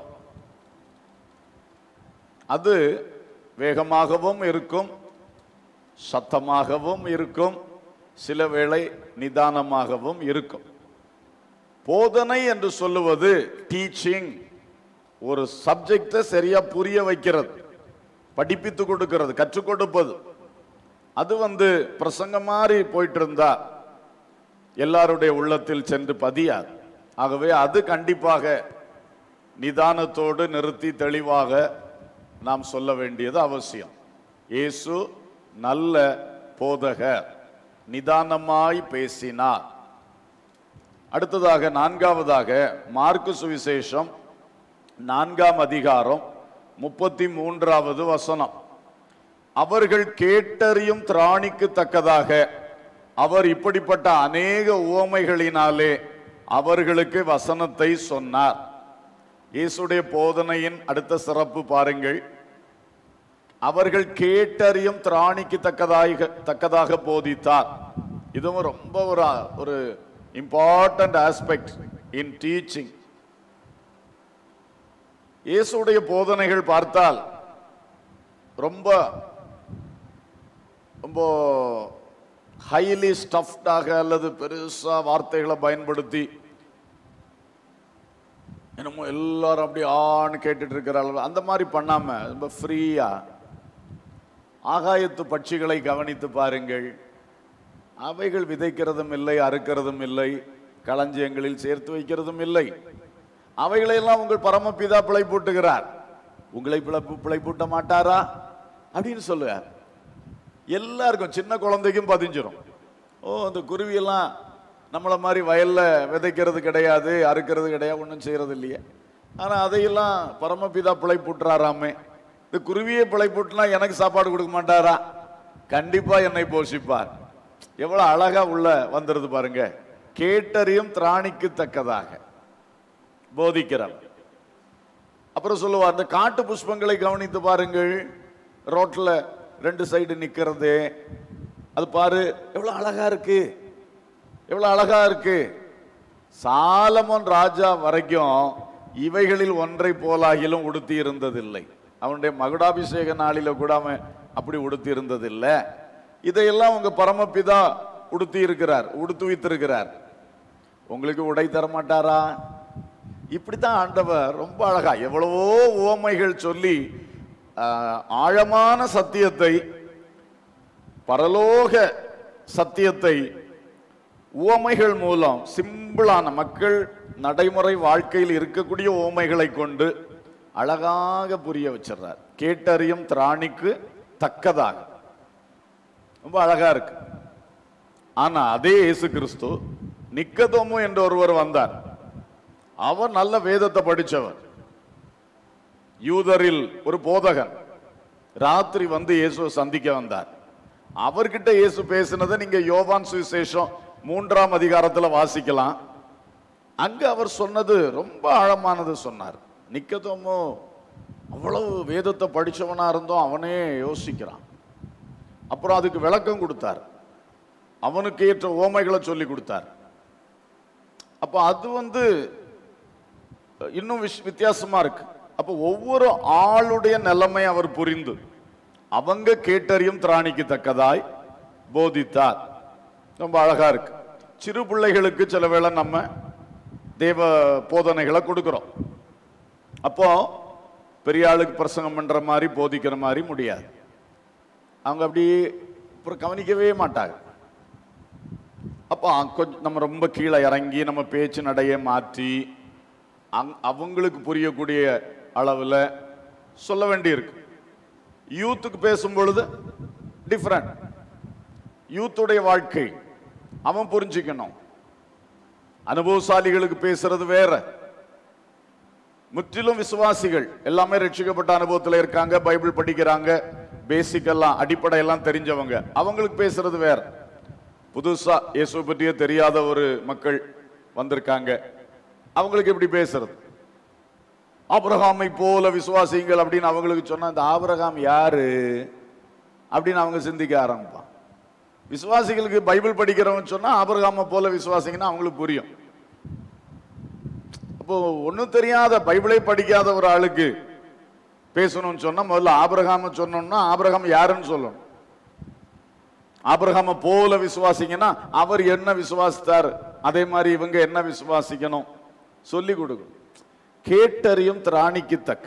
அது வேகமாகவும் இருக்கும் சத்தமாகவும் இருக்கும் சில வேளை நிதானமாகவும் இருக்கும் போதனை என்று சொல்லுவது டீச்சிங் ஒரு சப்ஜெக்டை சரியா புரிய வைக்கிறது படிப்பித்து கொடுக்கிறது கற்றுக் கொடுப்பது அது வந்து பிரசங்க மாதிரி போயிட்டு இருந்தா எல்லாருடைய உள்ளத்தில் சென்று பதியாது ஆகவே அது கண்டிப்பாக நிதானத்தோடு நிறுத்தி தெளிவாக நாம் சொல்ல வேண்டியது அவசியம் இயேசு நல்ல போதகர் நிதானமாய் பேசினார் அடுத்ததாக நான்காவதாக மார்க்கு சுவிசேஷம் நான்காம் அதிகாரம் முப்பத்தி மூன்றாவது வசனம் அவர்கள் கேட்டறியும் திராணிக்கு தக்கதாக அவர் இப்படிப்பட்ட அநேக உவமைகளினாலே அவர்களுக்கு வசனத்தை சொன்னார் இயேசுடைய போதனையின் அடுத்த சிறப்பு பாருங்கள் அவர்கள் கேட்டறியும் திராணிக்கு தக்கதாக தக்கதாக போதித்தார் இதுவும் ரொம்ப ஒரு ஒரு இம்பார்ட்டன்ட் ஆஸ்பெக்ட் இன் டீச்சிங் இயேசுடைய போதனைகள் பார்த்தால் ரொம்ப ரொம்ப ஹைலி ஸ்டஃப்டாக அல்லது பெருசா வார்த்தைகளை பயன்படுத்தி என்னமோ எல்லாரும் அப்படி ஆன்னு கேட்டுட்டு இருக்கிற அளவு அந்த மாதிரி பண்ணாம ரொம்ப ஃப்ரீயா ஆகாயத்து பட்சிகளை கவனித்து பாருங்கள் அவைகள் விதைக்கிறதும் இல்லை அறுக்கிறதும் இல்லை களஞ்சியங்களில் சேர்த்து வைக்கிறதும் இல்லை அவைகளையெல்லாம் உங்கள் பரமபிதா பிழை பூட்டுகிறார் உங்களை பிழப்பு பிழை பூட்ட மாட்டாரா அப்படின்னு சொல்லுவார் எல்லாருக்கும் சின்ன குழந்தைக்கும் பதிஞ்சிரும் ஓ இந்த குருவியெல்லாம் நம்மளை மாதிரி வயல்ல விதைக்கிறது கிடையாது அறுக்கிறது கிடையாது ஒன்றும் செய்யறது இல்லையே ஆனா அதையெல்லாம் பரமபிதா பிழை பூட்டுறாராமே இந்த குருவியை பிழை பூட்டினா எனக்கு சாப்பாடு கொடுக்க மாட்டாரா கண்டிப்பா என்னை போஷிப்பார் எவ்வளவு அழகா உள்ள வந்துருது பாருங்க கேட்டறியும் திராணிக்கு தக்கதாக போதிக்கிறார் அப்புறம் சொல்லுவார் அந்த காட்டு புஷ்பங்களை கவனித்து பாருங்கள் ரோட்ல ரெண்டு சைடு நிக்கிறது அது பாரு எவ்வளவு அழகா இருக்கு எவ்வளவு அழகா இருக்கு சாலமோன் ராஜா வரைக்கும் இவைகளில் ஒன்றை போலாகிலும் உடுத்தி இருந்ததில்லை அவனுடைய மகுடாபிஷேக நாளில கூட அவன் அப்படி உடுத்தி இருந்ததில்லை இதையெல்லாம் உங்க பரமபிதா உடுத்தி இருக்கிறார் உடுத்துவித்திருக்கிறார் உங்களுக்கு உடை தர மாட்டாரா இப்படித்தான் ஆண்டவர் ரொம்ப அழகா எவ்வளவோ உவமைகள் சொல்லி ஆஹ், ஆழமான சத்தியத்தை பரலோக சத்தியத்தை உவமைகள் மூலம் சிம்பிளான மக்கள் நடைமுறை வாழ்க்கையில் இருக்கக்கூடிய உவமைகளை கொண்டு அழகாக புரிய வச்சிடுறார் கேட்டறியும் திராணிக்கு தக்கதாக ரொம்ப அழகா இருக்கு ஆனா அதே இயேசு கிறிஸ்து நிக்கதோமு என்ற ஒருவர் வந்தார் அவர் நல்ல வேதத்தை படிச்சவர் யூதரில் ஒரு போதகன் ராத்திரி வந்து இயேசுவை சந்திக்க வந்தார் அவர்கிட்ட இயேசு பேசினதை நீங்க யோவான் சுவிசேஷம் மூன்றாம் அதிகாரத்துல வாசிக்கலாம் அங்க அவர் சொன்னது ரொம்ப ஆழமானது சொன்னார் நிக்கதோமோ அவ்வளவு வேதத்தை படிச்சவனா இருந்தோம் அவனே யோசிக்கிறான் அப்புறம் அதுக்கு விளக்கம் கொடுத்தார் அவனுக்கு ஏற்ற ஓமைகளை சொல்லி கொடுத்தார் அப்ப அது வந்து இன்னும் விஷ் வித்தியாசமா இருக்கு அப்ப ஒவ்வொரு ஆளுடைய நிலைமை அவர் புரிந்து அவங்க கேட்டறியும் திராணிக்கு தக்கதாய் போதித்தார் ரொம்ப அழகா இருக்கு சிறு பிள்ளைகளுக்கு சில வேளை நம்ம தேவ போதனைகளை கொடுக்கிறோம் அப்போ பெரிய ஆளுக்கு பிரசங்கம் பண்ற மாதிரி போதிக்கிற மாதிரி முடியாது அவங்க அப்படி அப்புறம் கவனிக்கவே மாட்டாங்க அப்போ கொஞ்சம் நம்ம ரொம்ப கீழே இறங்கி நம்ம பேச்சு நடைய மாற்றி அங் அவங்களுக்கு புரியக்கூடிய அளவில் சொல்ல வேண்டியிருக்கு யூத்துக்கு பேசும் பொழுது டிஃப்ரெண்ட் யூத்துடைய வாழ்க்கை அவன் புரிஞ்சுக்கணும் அனுபவசாலிகளுக்கு பேசுறது வேற முற்றிலும் விசுவாசிகள் எல்லாமே ரட்சிக்கப்பட்ட அனுபவத்தில் இருக்காங்க பைபிள் படிக்கிறாங்க பேசிக் எல்லாம் அடிப்படை எல்லாம் தெரிஞ்சவங்க அவங்களுக்கு பேசுறது வேற புதுசா இயேசு பற்றியே தெரியாத ஒரு மக்கள் வந்திருக்காங்க அவங்களுக்கு எப்படி பேசுறது ஆபிரகாமை போல விசுவாசிங்கள் அப்படின்னு அவங்களுக்கு சொன்னா இந்த ஆபிரகாம் யாரு அப்படின்னு அவங்க சிந்திக்க ஆரம்பிப்பான் விசுவாசிகளுக்கு பைபிள் படிக்கிறவன் சொன்னா ஆபிரகாமை போல விசுவாசிங்கன்னா அவங்களுக்கு புரியும் அப்போ ஒண்ணும் தெரியாத பைபிளை படிக்காத ஒரு ஆளுக்கு பேசணும்னு சொன்னா முதல்ல ஆபிரகாம சொன்னோம்னா ஆபிரகாம் யாருன்னு சொல்லணும் ஆபிரகாம போல விசுவாசிங்கன்னா அவர் என்ன விசுவாசித்தார் அதே மாதிரி இவங்க என்ன விசுவாசிக்கணும் சொல்லி கொடுக்கணும் கேட்டறியும் திராணிக்கு தக்க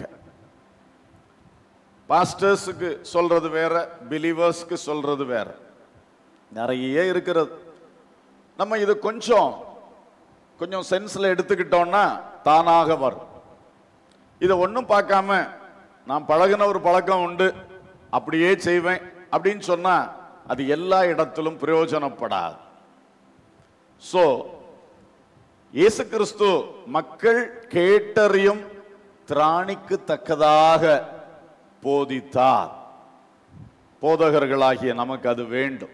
பாஸ்டர்ஸுக்கு சொல்றது வேற பிலீவர்ஸ்க்கு சொல்றது வேற நிறைய இருக்கிறது நம்ம இது கொஞ்சம் கொஞ்சம் சென்ஸ்ல எடுத்துக்கிட்டோம்னா தானாக வரும் இதை ஒன்றும் பார்க்காம நான் பழகின ஒரு பழக்கம் உண்டு அப்படியே செய்வேன் அப்படின்னு சொன்னா அது எல்லா இடத்திலும் பிரயோஜனப்படாது ஸோ இயேசு கிறிஸ்து மக்கள் கேட்டறியும் திராணிக்கு தக்கதாக போதித்தார் போதகர்களாகிய நமக்கு அது வேண்டும்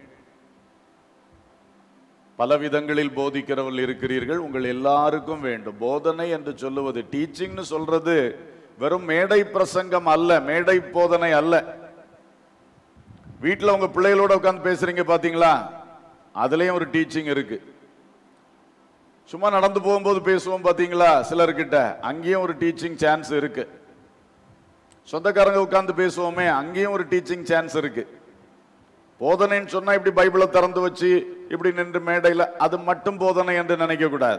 பல விதங்களில் போதிக்கிறவர்கள் இருக்கிறீர்கள் உங்கள் எல்லாருக்கும் வேண்டும் போதனை என்று சொல்லுவது டீச்சிங்னு சொல்றது வெறும் மேடை பிரசங்கம் அல்ல மேடை போதனை அல்ல வீட்டில் உங்க பிள்ளைகளோட உட்கார்ந்து பேசுறீங்க பாத்தீங்களா அதுலயும் ஒரு டீச்சிங் இருக்கு சும்மா நடந்து போகும்போது பேசுவோம் பாத்தீங்களா சிலர்கிட்ட அங்கேயும் ஒரு டீச்சிங் சான்ஸ் இருக்கு சொந்தக்காரங்க உட்கார்ந்து பேசுவோமே அங்கேயும் ஒரு டீச்சிங் சான்ஸ் இருக்கு போதனைன்னு சொன்னா இப்படி பைபிளை திறந்து வச்சு இப்படி நின்று மேடையில் அது மட்டும் போதனை என்று நினைக்க கூடாது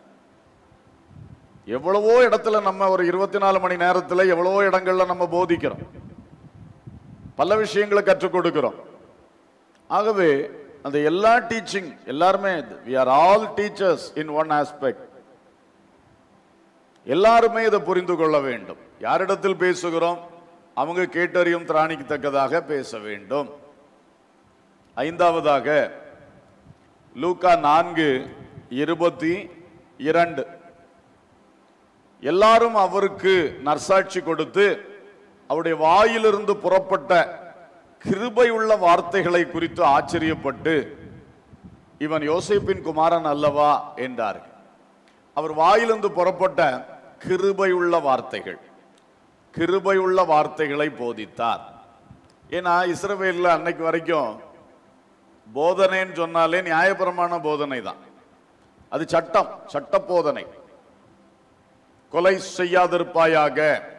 எவ்வளவோ இடத்துல நம்ம ஒரு இருபத்தி நாலு மணி நேரத்துல எவ்வளவோ இடங்கள்ல நம்ம போதிக்கிறோம் பல விஷயங்களை கற்றுக் கொடுக்கிறோம் ஆகவே அந்த எல்லா டீச்சிங் எல்லாருமே we are all teachers in one aspect எல்லாருமே இதை புரிந்து கொள்ள வேண்டும் யாரிடத்தில் பேசுகிறோம் அவங்க கேட்டறியும் திராணிக்கு தக்கதாக பேச வேண்டும் ஐந்தாவதாக லூக்கா நான்கு இருபத்தி இரண்டு எல்லாரும் அவருக்கு நற்சாட்சி கொடுத்து அவருடைய வாயிலிருந்து புறப்பட்ட கிருபையுள்ள வார்த்தைகளை குறித்து ஆச்சரியப்பட்டு இவன் யோசேப்பின் குமாரன் அல்லவா என்றார்கள் அவர் வாயிலிருந்து புறப்பட்ட கிருபையுள்ள வார்த்தைகள் கிருபையுள்ள வார்த்தைகளை போதித்தார் ஏன்னா இஸ்ரவேல்ல அன்னைக்கு வரைக்கும் போதனைன்னு சொன்னாலே நியாயபரமான போதனை தான் அது சட்டம் சட்ட போதனை கொலை செய்யாதிருப்பாயாக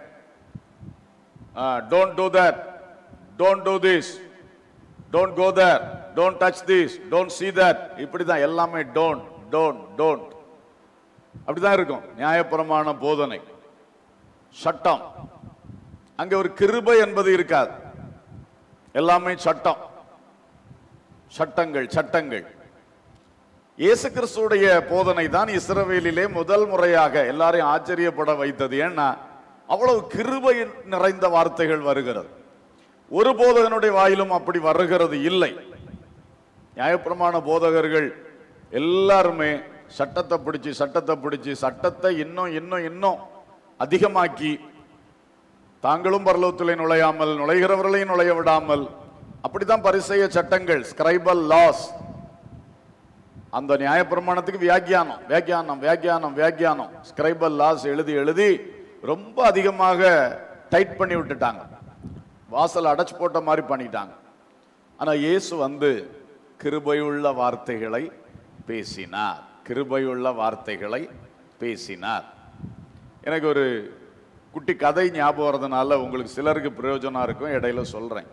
don't do that don't do this don't go there don't touch this don't see that இப்படி தான் எல்லாமே டோன்ட் டோன்ட் டோன்ட் அப்படிதான் இருக்கும் நியாயபரமான போதனை சட்டம் அங்க ஒரு கிருபை என்பது இருக்காது எல்லாமே சட்டம் சட்டங்கள் சட்டங்கள் இயேசு கிறிஸ்துடைய போதனை தான் இஸ்ரவேலிலே முதல் முறையாக எல்லாரையும் ஆச்சரியப்பட வைத்தது ஏன்னா அவ்வளவு கிருபை நிறைந்த வார்த்தைகள் வருகிறது ஒரு போதகனுடைய வாயிலும் அப்படி வருகிறது இல்லை நியாயப்பிரமாண போதகர்கள் எல்லாருமே சட்டத்தை பிடிச்சு சட்டத்தை பிடிச்சு சட்டத்தை இன்னும் இன்னும் இன்னும் அதிகமாக்கி தாங்களும் பரலோகத்திலே நுழையாமல் நுழைகிறவர்களையும் நுழைய விடாமல் அப்படித்தான் பரிசெய சட்டங்கள் ஸ்கிரைபல் லாஸ் அந்த நியாயப்பிரமாணத்துக்கு வியாக்கியானம் வியாக்கியானம் வியாக்கியானம் வியாக்கியானம் ஸ்கிரைபல் லாஸ் எழுதி எழுதி ரொம்ப அதிகமாக டைட் பண்ணி விட்டுட்டாங்க வாசல் அடைச்சு போட்ட மாதிரி பண்ணிட்டாங்க ஆனா இயேசு வந்து கிருபையுள்ள வார்த்தைகளை பேசினார் கிருபையுள்ள வார்த்தைகளை பேசினார் எனக்கு ஒரு குட்டி கதை ஞாபகம் வரதுனால உங்களுக்கு சிலருக்கு பிரயோஜனம் இருக்கும் இடையில சொல்றேன்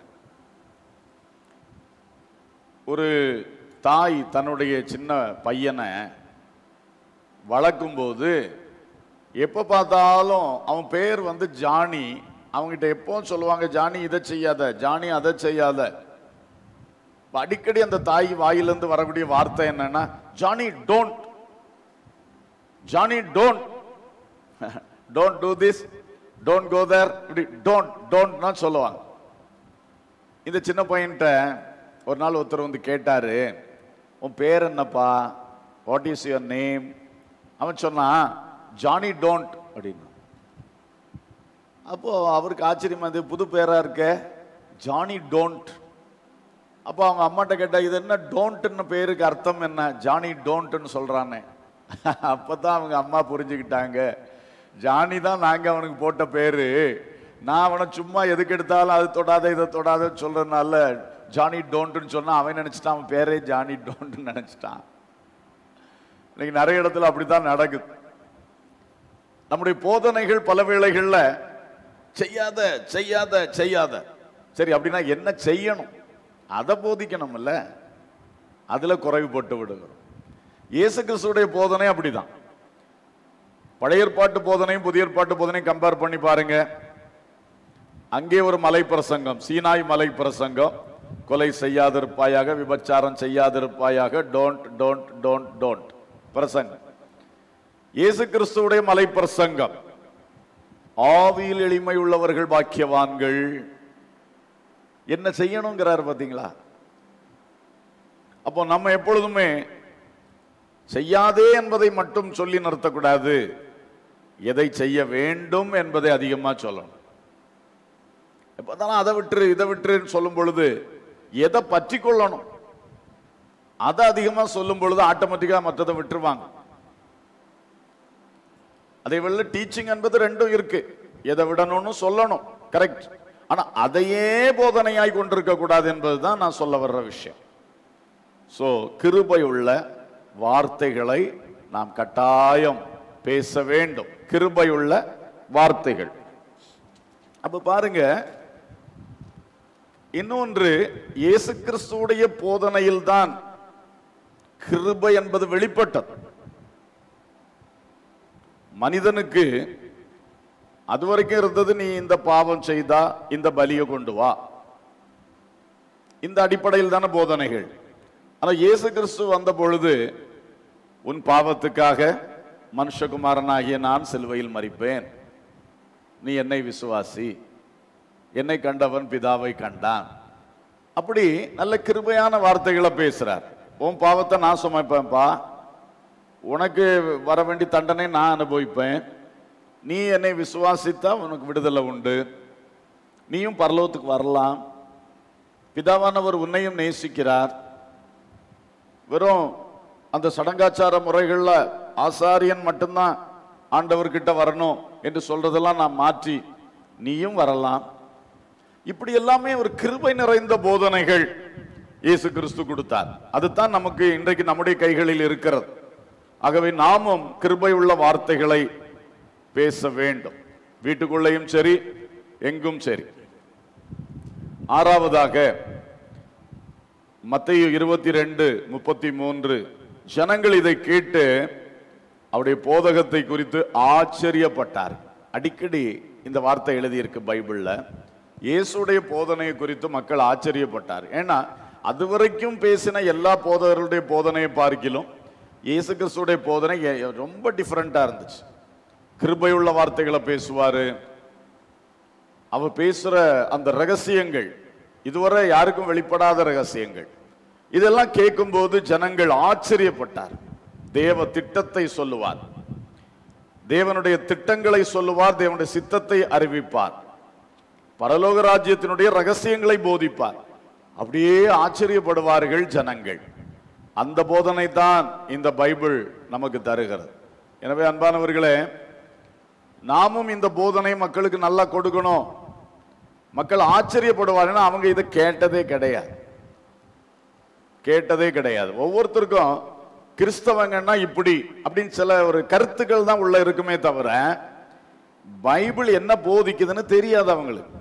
ஒரு தாய் தன்னுடைய சின்ன பையனை வளர்க்கும்போது எப்போ பார்த்தாலும் அவன் பேர் வந்து ஜானி அவங்ககிட்ட எப்பவும் சொல்லுவாங்க ஜானி இதை செய்யாத ஜானி அதை செய்யாத இப்ப அடிக்கடி அந்த தாய் வாயிலிருந்து வரக்கூடிய வார்த்தை என்னன்னா Johnny don't Johnny don't don't do this don't go there இப்படி டோன்ட் டோன்ட்னா சொல்லுவாங்க இந்த சின்ன பையன்கிட்ட ஒரு நாள் ஒருத்தர் வந்து கேட்டாரு உன் பேர் என்னப்பா வாட் இஸ் யுவர் நேம் அவன் சொன்னான் ஜானி டோன்ட் அப்படின்னு அப்போ அவருக்கு ஆச்சரியமா இது புது பேரா இருக்க ஜானி டோன்ட் அப்போ அவங்க அம்மாட்ட கேட்டா இது என்ன டோன்ட்னு பேருக்கு அர்த்தம் என்ன ஜானி டோன்ட்னு சொல்றானே அப்பதான் அவங்க அம்மா புரிஞ்சுக்கிட்டாங்க ஜானி தான் நாங்க அவனுக்கு போட்ட பேரு நான் அவனை சும்மா எதுக்கு எடுத்தாலும் அது தொடாத இதை தொடாதன்னு சொல்றதுனால ஜானி டோன்ட்னு சொன்னா அவன் நினைச்சிட்டான் அவன் பேரே ஜானி டோன்ட்னு நினைச்சிட்டான் இன்னைக்கு நிறைய இடத்துல அப்படித்தான் நடக்குது நம்முடைய போதனைகள் பல வேளைகள்ல செய்யாத செய்யாத செய்யாத சரி அப்படின்னா என்ன செய்யணும் அதை போதிக்கணும்ல அதுல குறைவுபட்டு விடுகிறோம் இயேசு கிறிஸ்துடைய போதனை அப்படிதான் பழைய ஏற்பாட்டு போதனையும் புதிய ஏற்பாட்டு போதனையும் கம்பேர் பண்ணி பாருங்க அங்கே ஒரு மலை பிரசங்கம் சீனாய் மலை பிரசங்கம் கொலை செய்யாதிருப்பாயாக விபச்சாரம் செய்யாதிருப்பாயாக டோன்ட் டோன்ட் டோன்ட் டோன்ட் பிரசங்கம் இயேசு கிறிஸ்துவுடைய மலை பிரசங்கம் ஆவியில் எளிமை உள்ளவர்கள் பாக்கியவான்கள் என்ன செய்யணுங்கிறார் பாத்தீங்களா அப்போ நம்ம எப்பொழுதுமே செய்யாதே என்பதை மட்டும் சொல்லி நிறுத்தக்கூடாது எதை செய்ய வேண்டும் என்பதை அதிகமா சொல்லணும் எப்போதாலும் அதை விட்டுரு இதை விட்டுருன்னு சொல்லும் பொழுது எதை பற்றி கொள்ளணும் அதை அதிகமா சொல்லும் பொழுது ஆட்டோமேட்டிக்கா மற்றதை விட்டுருவாங்க அதே வேளை டீச்சிங் என்பது ரெண்டும் இருக்கு எதை விடணும்னு சொல்லணும் கரெக்ட் ஆனா அதையே போதனையாய் கொண்டிருக்க கூடாது என்பதுதான் நான் சொல்ல வர்ற விஷயம் சோ கிருபை உள்ள வார்த்தைகளை நாம் கட்டாயம் பேச வேண்டும் கிருபை உள்ள வார்த்தைகள் அப்ப பாருங்க இன்னொன்று இயேசு கிறிஸ்துவுடைய போதனையில் தான் கிருபை என்பது வெளிப்பட்டது மனிதனுக்கு அது வரைக்கும் இருந்தது நீ இந்த பாவம் செய்தா இந்த பலியை கொண்டு வா இந்த அடிப்படையில் தானே போதனைகள் ஆனா இயேசு கிறிஸ்து வந்த பொழுது உன் பாவத்துக்காக மனுஷகுமாரனாகிய நான் சிலுவையில் மறிப்பேன் நீ என்னை விசுவாசி என்னை கண்டவன் பிதாவை கண்டான் அப்படி நல்ல கிருபையான வார்த்தைகளை பேசுறார் உன் பாவத்தை நான் சுமைப்பேன்ப்பா உனக்கு வர வேண்டிய தண்டனை நான் அனுபவிப்பேன் நீ என்னை விசுவாசித்தா உனக்கு விடுதலை உண்டு நீயும் பரலோகத்துக்கு வரலாம் பிதாவானவர் உன்னையும் நேசிக்கிறார் வெறும் அந்த சடங்காச்சார முறைகள்ல ஆசாரியன் மட்டும்தான் ஆண்டவர்கிட்ட வரணும் என்று சொல்றதெல்லாம் நான் மாற்றி நீயும் வரலாம் இப்படி எல்லாமே ஒரு கிருபை நிறைந்த போதனைகள் இயேசு கிறிஸ்து கொடுத்தார் அதுதான் நமக்கு இன்றைக்கு நம்முடைய கைகளில் இருக்கிறது ஆகவே நாமும் கிருபை உள்ள வார்த்தைகளை பேச வேண்டும் வீட்டுக்குள்ளேயும் சரி எங்கும் சரி ஆறாவதாக மத்தேயு இருபத்தி ரெண்டு முப்பத்தி மூன்று ஜனங்கள் இதை கேட்டு அவருடைய போதகத்தை குறித்து ஆச்சரியப்பட்டார் அடிக்கடி இந்த வார்த்தை எழுதியிருக்கு பைபிள்ல இயேசுடைய போதனையை குறித்து மக்கள் ஆச்சரியப்பட்டார் ஏன்னா அதுவரைக்கும் பேசின எல்லா போதகர்களுடைய போதனையை பார்க்கிலும் இயேசு கிறிஸ்துடைய போதனை எ- ரொம்ப டிஃப்ரெண்டா இருந்துச்சு கிருபையுள்ள வார்த்தைகளை பேசுவாரு அவர் பேசுற அந்த ரகசியங்கள் இதுவரை யாருக்கும் வெளிப்படாத ரகசியங்கள் இதெல்லாம் கேட்கும்போது ஜனங்கள் ஆச்சரியப்பட்டார் தேவ திட்டத்தை சொல்லுவார் தேவனுடைய திட்டங்களை சொல்லுவார் தேவனுடைய சித்தத்தை அறிவிப்பார் பரலோக ராஜ்யத்தினுடைய ரகசியங்களை போதிப்பார் அப்படியே ஆச்சரியப்படுவார்கள் ஜனங்கள் அந்த போதனை தான் இந்த பைபிள் நமக்கு தருகிறது எனவே அன்பானவர்களே நாமும் இந்த போதனை மக்களுக்கு நல்லா கொடுக்கணும் மக்கள் ஆச்சரியப்படுவார்கள் அவங்க இதை கேட்டதே கிடையாது கேட்டதே கிடையாது ஒவ்வொருத்தருக்கும் கிறிஸ்தவங்கன்னா இப்படி அப்படின்னு சில ஒரு கருத்துக்கள் தான் உள்ள இருக்குமே தவிர பைபிள் என்ன போதிக்குதுன்னு தெரியாது அவங்களுக்கு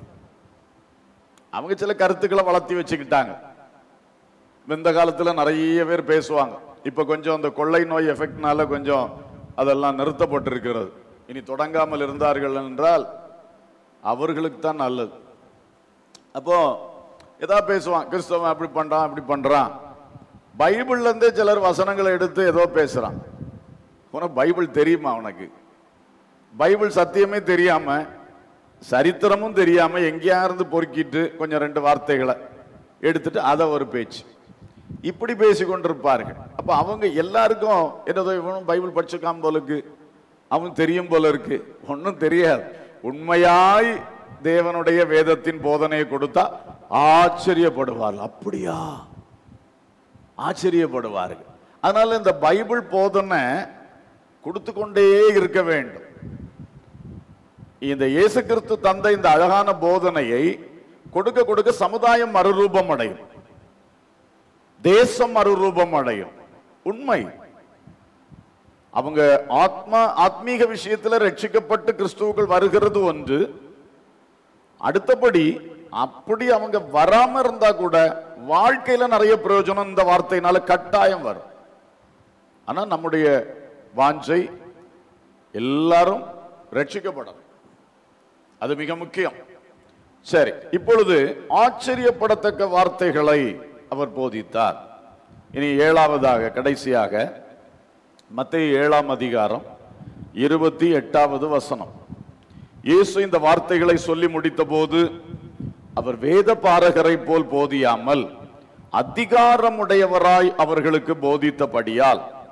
அவங்க சில கருத்துக்களை வளர்த்தி வச்சுக்கிட்டாங்க இந்த காலத்துல நிறைய பேர் பேசுவாங்க இப்ப கொஞ்சம் அந்த கொள்ளை நோய் எஃபெக்ட்னால கொஞ்சம் அதெல்லாம் நிறுத்தப்பட்டிருக்கிறது இனி தொடங்காமல் இருந்தார்கள் என்றால் அவர்களுக்கு தான் நல்லது அப்போ ஏதாவது பேசுவான் கிறிஸ்தவன் அப்படி பண்றான் அப்படி பண்றான் பைபிள்ல இருந்தே சிலர் வசனங்களை எடுத்து ஏதோ பேசுறான் உனக்கு பைபிள் தெரியுமா உனக்கு பைபிள் சத்தியமே தெரியாம சரித்திரமும் தெரியாம எங்கேயா இருந்து பொறுக்கிட்டு கொஞ்சம் ரெண்டு வார்த்தைகளை எடுத்துட்டு அதை ஒரு பேச்சு இப்படி பேசி கொண்டிருப்பார்கள் அப்ப அவங்க எல்லாருக்கும் என்னதோ இவனும் பைபிள் படிச்சிருக்கான் போல இருக்கு அவன் தெரியும் போல இருக்கு ஒன்றும் தெரியாது உண்மையாய் தேவனுடைய வேதத்தின் போதனையை கொடுத்தா ஆச்சரியப்படுவார்கள் அப்படியா ஆச்சரியப்படுவார்கள் அதனால இந்த பைபிள் போதனை கொடுத்து கொண்டே இருக்க வேண்டும் இந்த இயேசு கிறிஸ்து தந்த இந்த அழகான போதனையை கொடுக்க கொடுக்க சமுதாயம் மறுரூபம் அடையும் தேசம் மறுரூபம் அடையும் உண்மை அவங்க ஆத்மா ஆத்மீக விஷயத்துல ரட்சிக்கப்பட்டு கிறிஸ்துவுக்குள் வருகிறது ஒன்று அடுத்தபடி அப்படி அவங்க வராம இருந்தா கூட வாழ்க்கையில நிறைய பிரயோஜனம் இந்த வார்த்தையினால கட்டாயம் வரும் ஆனா நம்முடைய வாஞ்சை எல்லாரும் ரட்சிக்கப்படணும் அது மிக முக்கியம் சரி இப்பொழுது ஆச்சரியப்படத்தக்க வார்த்தைகளை அவர் போதித்தார் இனி ஏழாவதாக கடைசியாக மத்திய ஏழாம் அதிகாரம் இருபத்தி எட்டாவது வசனம் இயேசு இந்த வார்த்தைகளை சொல்லி முடித்தபோது அவர் வேத பாரகரை போல் போதியாமல் அதிகாரமுடையவராய் அவர்களுக்கு போதித்தபடியால்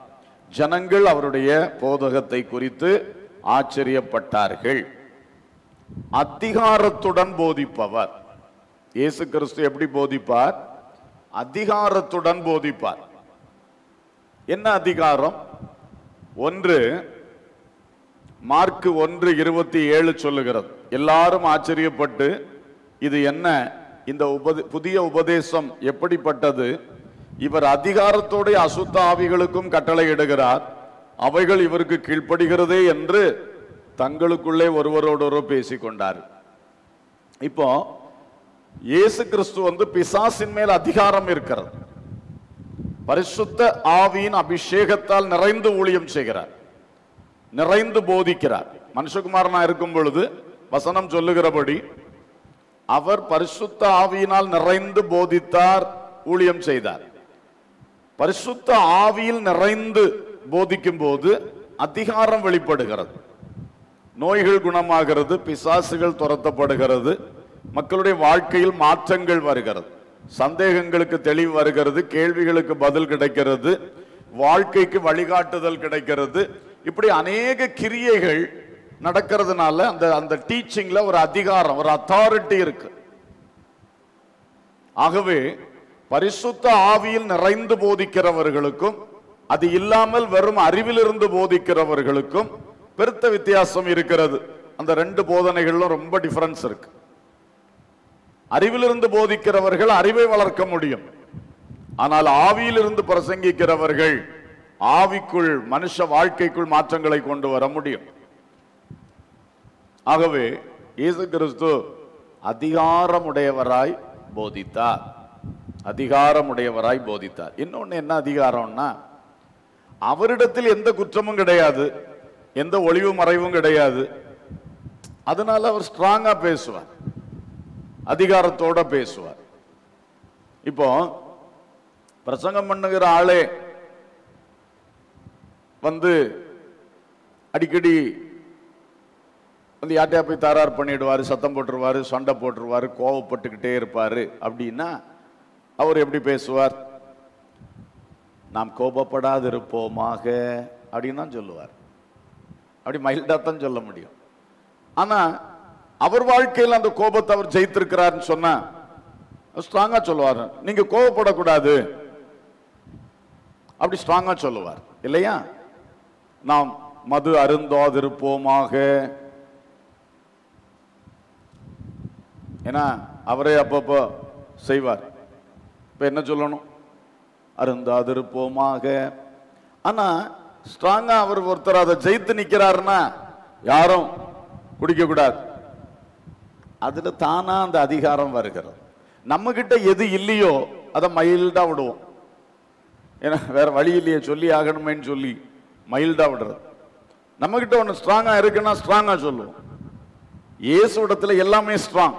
ஜனங்கள் அவருடைய போதகத்தை குறித்து ஆச்சரியப்பட்டார்கள் அதிகாரத்துடன் போதிப்பவர் இயேசு கிறிஸ்து எப்படி போதிப்பார் அதிகாரத்துடன் போதிப்பார் என்ன அதிகாரம் ஒன்று மார்க் ஒன்று இருபத்தி ஏழு சொல்லுகிறது எல்லாரும் ஆச்சரியப்பட்டு இது என்ன இந்த உபதே புதிய உபதேசம் எப்படிப்பட்டது இவர் அதிகாரத்தோட அசுத்த ஆவிகளுக்கும் கட்டளையிடுகிறார் அவைகள் இவருக்கு கீழ்ப்படுகிறதே என்று தங்களுக்குள்ளே ஒருவரோடொருவர் பேசிக்கொண்டார் இப்போ இயேசு கிறிஸ்து வந்து பிசாசின் மேல் அதிகாரம் இருக்கிறது பரிசுத்த ஆவியின் அபிஷேகத்தால் நிறைந்து ஊழியம் செய்கிறார் நிறைந்து போதிக்கிறார் மனுஷகுமாரனா இருக்கும் பொழுது வசனம் சொல்லுகிறபடி அவர் பரிசுத்த ஆவியினால் நிறைந்து போதித்தார் ஊழியம் செய்தார் பரிசுத்த ஆவியில் நிறைந்து போதிக்கும் போது அதிகாரம் வெளிப்படுகிறது நோய்கள் குணமாகிறது பிசாசுகள் துரத்தப்படுகிறது மக்களுடைய வாழ்க்கையில் மாற்றங்கள் வருகிறது சந்தேகங்களுக்கு தெளிவு வருகிறது கேள்விகளுக்கு பதில் கிடைக்கிறது வாழ்க்கைக்கு வழிகாட்டுதல் கிடைக்கிறது இப்படி அநேக கிரியைகள் நடக்கிறதுனால அந்த அந்த டீச்சிங்ல ஒரு அதிகாரம் ஒரு அத்தாரிட்டி இருக்கு ஆகவே பரிசுத்த ஆவியில் நிறைந்து போதிக்கிறவர்களுக்கும் அது இல்லாமல் வெறும் அறிவிலிருந்து போதிக்கிறவர்களுக்கும் பெருத்த வித்தியாசம் இருக்கிறது அந்த ரெண்டு போதனைகளிலும் ரொம்ப டிஃபரன்ஸ் இருக்கு அறிவிலிருந்து போதிக்கிறவர்கள் அறிவை வளர்க்க முடியும் ஆனால் ஆவியிலிருந்து பிரசங்கிக்கிறவர்கள் ஆவிக்குள் மனுஷ வாழ்க்கைக்குள் மாற்றங்களை கொண்டு வர முடியும் ஆகவே இயேசு கிறிஸ்து அதிகாரமுடையவராய் போதித்தார் அதிகாரமுடையவராய் போதித்தார் இன்னொன்னு என்ன அதிகாரம்னா அவரிடத்தில் எந்த குற்றமும் கிடையாது எந்த ஒளிவு மறைவும் கிடையாது அதனால அவர் ஸ்ட்ராங்கா பேசுவார் அதிகாரத்தோட பேசுவார் இப்போ பிரசங்கம் பண்ணுகிற ஆளே வந்து அடிக்கடி வந்து யார்ட்டையா போய் தரார் பண்ணிடுவாரு சத்தம் போட்டுருவாரு சண்டை போட்டுருவாரு கோவப்பட்டுக்கிட்டே இருப்பாரு அப்படின்னா அவர் எப்படி பேசுவார் நாம் கோபப்படாதிருப்போமாக அப்படின்னு தான் சொல்லுவார் அப்படி மைல்டா தான் சொல்ல முடியும் ஆனா அவர் வாழ்க்கையில் அந்த கோபத்தை அவர் ஜெயித்திருக்கிறார்னு சொன்னா ஸ்ட்ராங்கா சொல்லுவார் நீங்க கோபப்படக்கூடாது அப்படி ஸ்ட்ராங்கா சொல்லுவார் இல்லையா நாம் மது அருந்தாதிருப்போமாக ஏன்னா அவரே அப்பப்போ செய்வார் இப்ப என்ன சொல்லணும் அருந்தாதிருப்போமாக ஆனா ஸ்ட்ராங்கா அவர் ஒருத்தர் அதை ஜெயித்து நிக்கிறாருன்னா யாரும் குடிக்க கூடாது அதுல தானா அந்த அதிகாரம் வருகிறது நம்ம கிட்ட எது இல்லையோ அதை மைல்டா விடுவோம் ஏன்னா வேற வழி இல்லையே சொல்லி ஆகணுமேன்னு சொல்லி மைல்டா விடுறது நம்ம கிட்ட ஒண்ணு ஸ்ட்ராங்கா இருக்குன்னா ஸ்ட்ராங்கா சொல்லுவோம் இயேசு இடத்துல எல்லாமே ஸ்ட்ராங்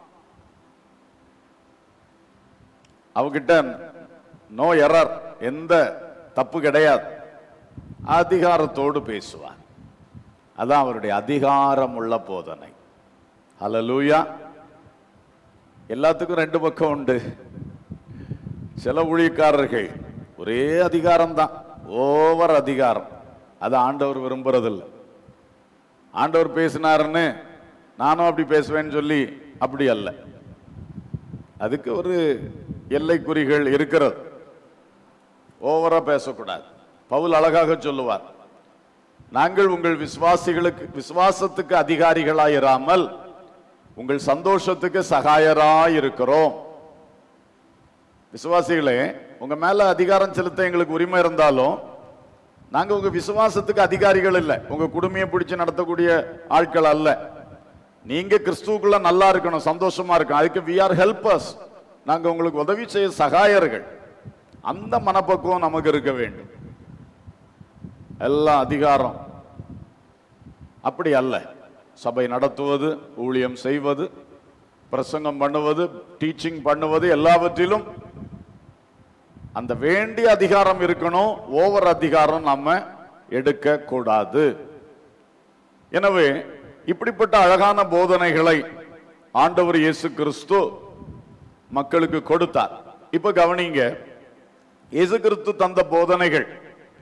அவகிட்ட நோ எரர் எந்த தப்பு கிடையாது அதிகாரத்தோடு பேசுவார் அதான் அவருடைய அதிகாரம் உள்ள போதனை ஹalleluya எல்லாத்துக்கும் ரெண்டு பக்கம் உண்டு சில ஊழியக்காரர்கள் ஒரே அதிகாரம் தான் ஓவர் அதிகாரம் அது ஆண்டவர் விரும்புறதில்ல ஆண்டவர் பேசினாருன்னு நானும் அப்படி பேசுவேன்னு சொல்லி அப்படி அல்ல அதுக்கு ஒரு எல்லைக்குறிகள் இருக்கிறது ஓவரா பேசக்கூடாது பவுல் அழகாக சொல்லுவார் நாங்கள் உங்கள் விசுவாசிகளுக்கு விசுவாசத்துக்கு அதிகாரிகளாயிராமல் உங்கள் சந்தோஷத்துக்கு சகாயராய் இருக்கிறோம் விசுவாசிகளே உங்க மேல அதிகாரம் செலுத்த எங்களுக்கு உரிமை இருந்தாலும் நாங்க உங்க விசுவாசத்துக்கு அதிகாரிகள் இல்லை உங்க குடுமையை பிடிச்சு நடத்தக்கூடிய ஆட்கள் அல்ல நீங்க கிறிஸ்துவுக்குள்ள நல்லா இருக்கணும் சந்தோஷமா இருக்கணும் அதுக்கு வி ஆர் ஹெல்பர்ஸ் நாங்க உங்களுக்கு உதவி செய்ய சகாயர்கள் அந்த மனப்பக்குவம் நமக்கு இருக்க வேண்டும் எல்லாம் அதிகாரம் அப்படி அல்ல சபை நடத்துவது ஊழியம் செய்வது பிரசங்கம் பண்ணுவது டீச்சிங் பண்ணுவது எல்லாவற்றிலும் அந்த வேண்டிய அதிகாரம் இருக்கணும் ஓவர் அதிகாரம் நம்ம எடுக்க கூடாது எனவே இப்படிப்பட்ட அழகான போதனைகளை ஆண்டவர் இயேசு கிறிஸ்து மக்களுக்கு கொடுத்தார் இப்ப கவனிங்க இயேசு கிறிஸ்து தந்த போதனைகள்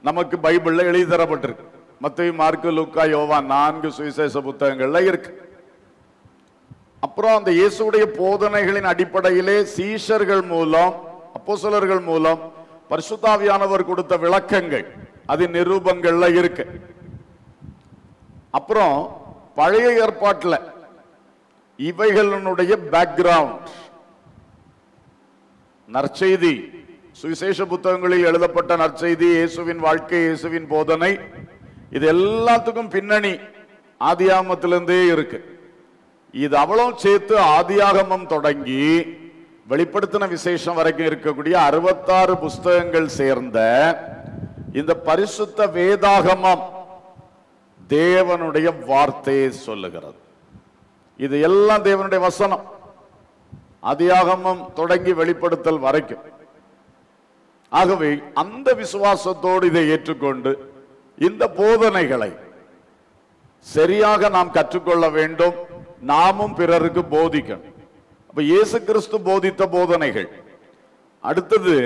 நமக்கு பைபிள்ல எழுதி தரப்பட்டிருக்கு மத்தேயு மார்க்கு லூக்கா யோவான் நான்கு சுவிசேஷ புத்தகங்கள்ல இருக்கு அப்புறம் அந்த இயேசுடைய போதனைகளின் அடிப்படையிலே சீஷர்கள் மூலம் அப்போஸ்தலர்கள் மூலம் பரிசுத்தாவியானவர் கொடுத்த விளக்கங்கள் அது நிரூபங்கள்ல இருக்கு அப்புறம் பழைய ஏற்பாட்டுல இவைகளினுடைய பேக்ரவுண்ட் நற்செய்தி சுவிசேஷ புத்தகங்களில் எழுதப்பட்ட நற்செய்தி இயேசுவின் வாழ்க்கை இயேசுவின் போதனை இது எல்லாத்துக்கும் பின்னணி ஆதியாகமத்திலிருந்தே இருக்கு இது அவ்வளவு சேர்த்து ஆதியாகமம் தொடங்கி வெளிப்படுத்தின விசேஷம் வரைக்கும் இருக்கக்கூடிய அறுபத்தாறு புஸ்தகங்கள் சேர்ந்த இந்த பரிசுத்த வேதாகமம் தேவனுடைய வார்த்தையை சொல்லுகிறது இது எல்லாம் தேவனுடைய வசனம் அதியாகமம் தொடங்கி வெளிப்படுத்தல் வரைக்கும் ஆகவே அந்த விசுவாசத்தோடு இதை ஏற்றுக்கொண்டு இந்த போதனைகளை சரியாக நாம் கற்றுக்கொள்ள வேண்டும் நாமும் பிறருக்கு போதிக்கணும் அப்ப இயேசு கிறிஸ்து போதித்த போதனைகள் அடுத்தது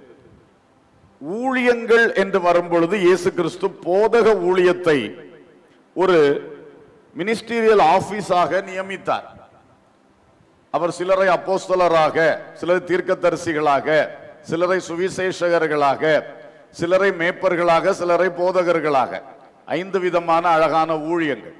ஊழியங்கள் என்று வரும்பொழுது இயேசு கிறிஸ்து போதக ஊழியத்தை ஒரு மினிஸ்டீரியல் ஆபீஸாக நியமித்தார் அவர் சிலரை அப்போஸ்தலராக சிலர் தீர்க்கதரிசிகளாக சிலரை சுவிசேஷகர்களாக சிலரை மேப்பர்களாக சிலரை போதகர்களாக ஐந்து விதமான அழகான ஊழியங்கள்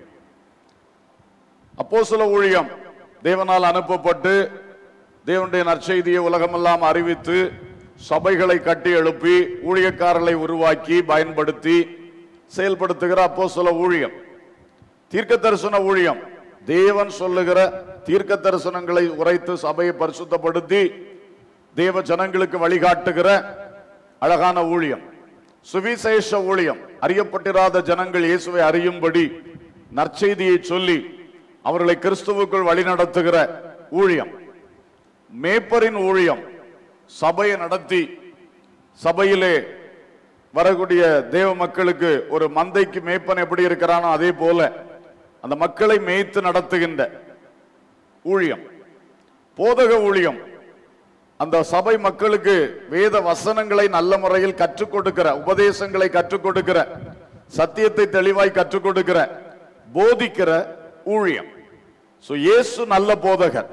அப்போஸ்தல ஊழியம் தேவனால் அனுப்பப்பட்டு தேவனுடைய நற்செய்தியை உலகமெல்லாம் அறிவித்து சபைகளை கட்டி எழுப்பி ஊழியக்காரர்களை உருவாக்கி பயன்படுத்தி செயல்படுத்துகிற அப்போஸ்தல ஊழியம் தீர்க்க தரிசன ஊழியம் தேவன் சொல்லுகிற தீர்க்க தரிசனங்களை உரைத்து சபையை பரிசுத்தப்படுத்தி தேவ ஜனங்களுக்கு வழிகாட்டுகிற அழகான ஊழியம் சுவிசேஷ ஊழியம் அறியப்பட்டிராத ஜனங்கள் இயேசுவை அறியும்படி நற்செய்தியை சொல்லி அவர்களை கிறிஸ்துவுக்குள் வழிநடத்துகிற ஊழியம் மேப்பரின் ஊழியம் சபையை நடத்தி சபையிலே வரக்கூடிய தேவ மக்களுக்கு ஒரு மந்தைக்கு மேய்ப்பன் எப்படி இருக்கிறானோ அதே போல அந்த மக்களை மேய்த்து நடத்துகின்ற ஊழியம் போதக ஊழியம் அந்த சபை மக்களுக்கு வேத வசனங்களை நல்ல முறையில் கற்றுக் கொடுக்கிற உபதேசங்களை கற்றுக் கொடுக்கிற சத்தியத்தை தெளிவாய் கற்றுக் கொடுக்கிற போதிக்கிற ஊழியம் சோ இயேசு நல்ல போதகர்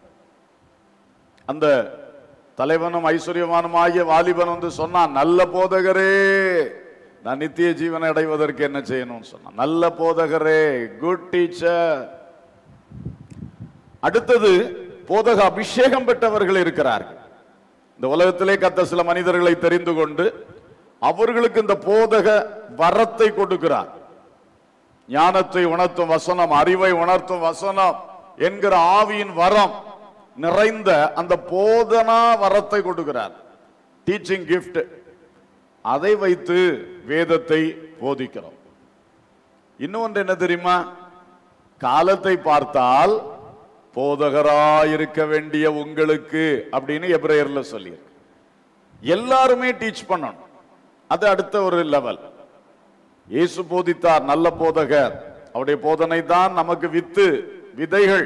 அந்த தலைவனும் ஐஸ்வர்யவானுமாகிய வாலிபன் வந்து சொன்னான் நல்ல போதகரே நான் நித்திய ஜீவனை அடைவதற்கு என்ன செய்யணும்னு சொன்னான் நல்ல போதகரே குட் டீச்சர் அடுத்தது போதக அபிஷேகம் பெற்றவர்கள் இருக்கிறார்கள் இந்த உலகத்திலே கத்த சில மனிதர்களை தெரிந்து கொண்டு அவர்களுக்கு இந்த போதக வரத்தை கொடுக்கிறார் ஞானத்தை உணர்த்தும் வசனம் அறிவை உணர்த்தும் வசனம் என்கிற ஆவியின் வரம் நிறைந்த அந்த போதனா வரத்தை கொடுக்கிறார் டீச்சிங் gift அதை வைத்து வேதத்தை போதிக்கிறோம் இன்னொன்று என்ன தெரியுமா காலத்தை பார்த்தால் போதகராயிருக்க வேண்டிய உங்களுக்கு அப்படின்னு எப்ரேயர்ல சொல்லியிருக்கு எல்லாருமே டீச் பண்ணணும் அது அடுத்த ஒரு லெவல் இயேசு போதித்தார் நல்ல போதகர் அவருடைய போதனை தான் நமக்கு வித்து விதைகள்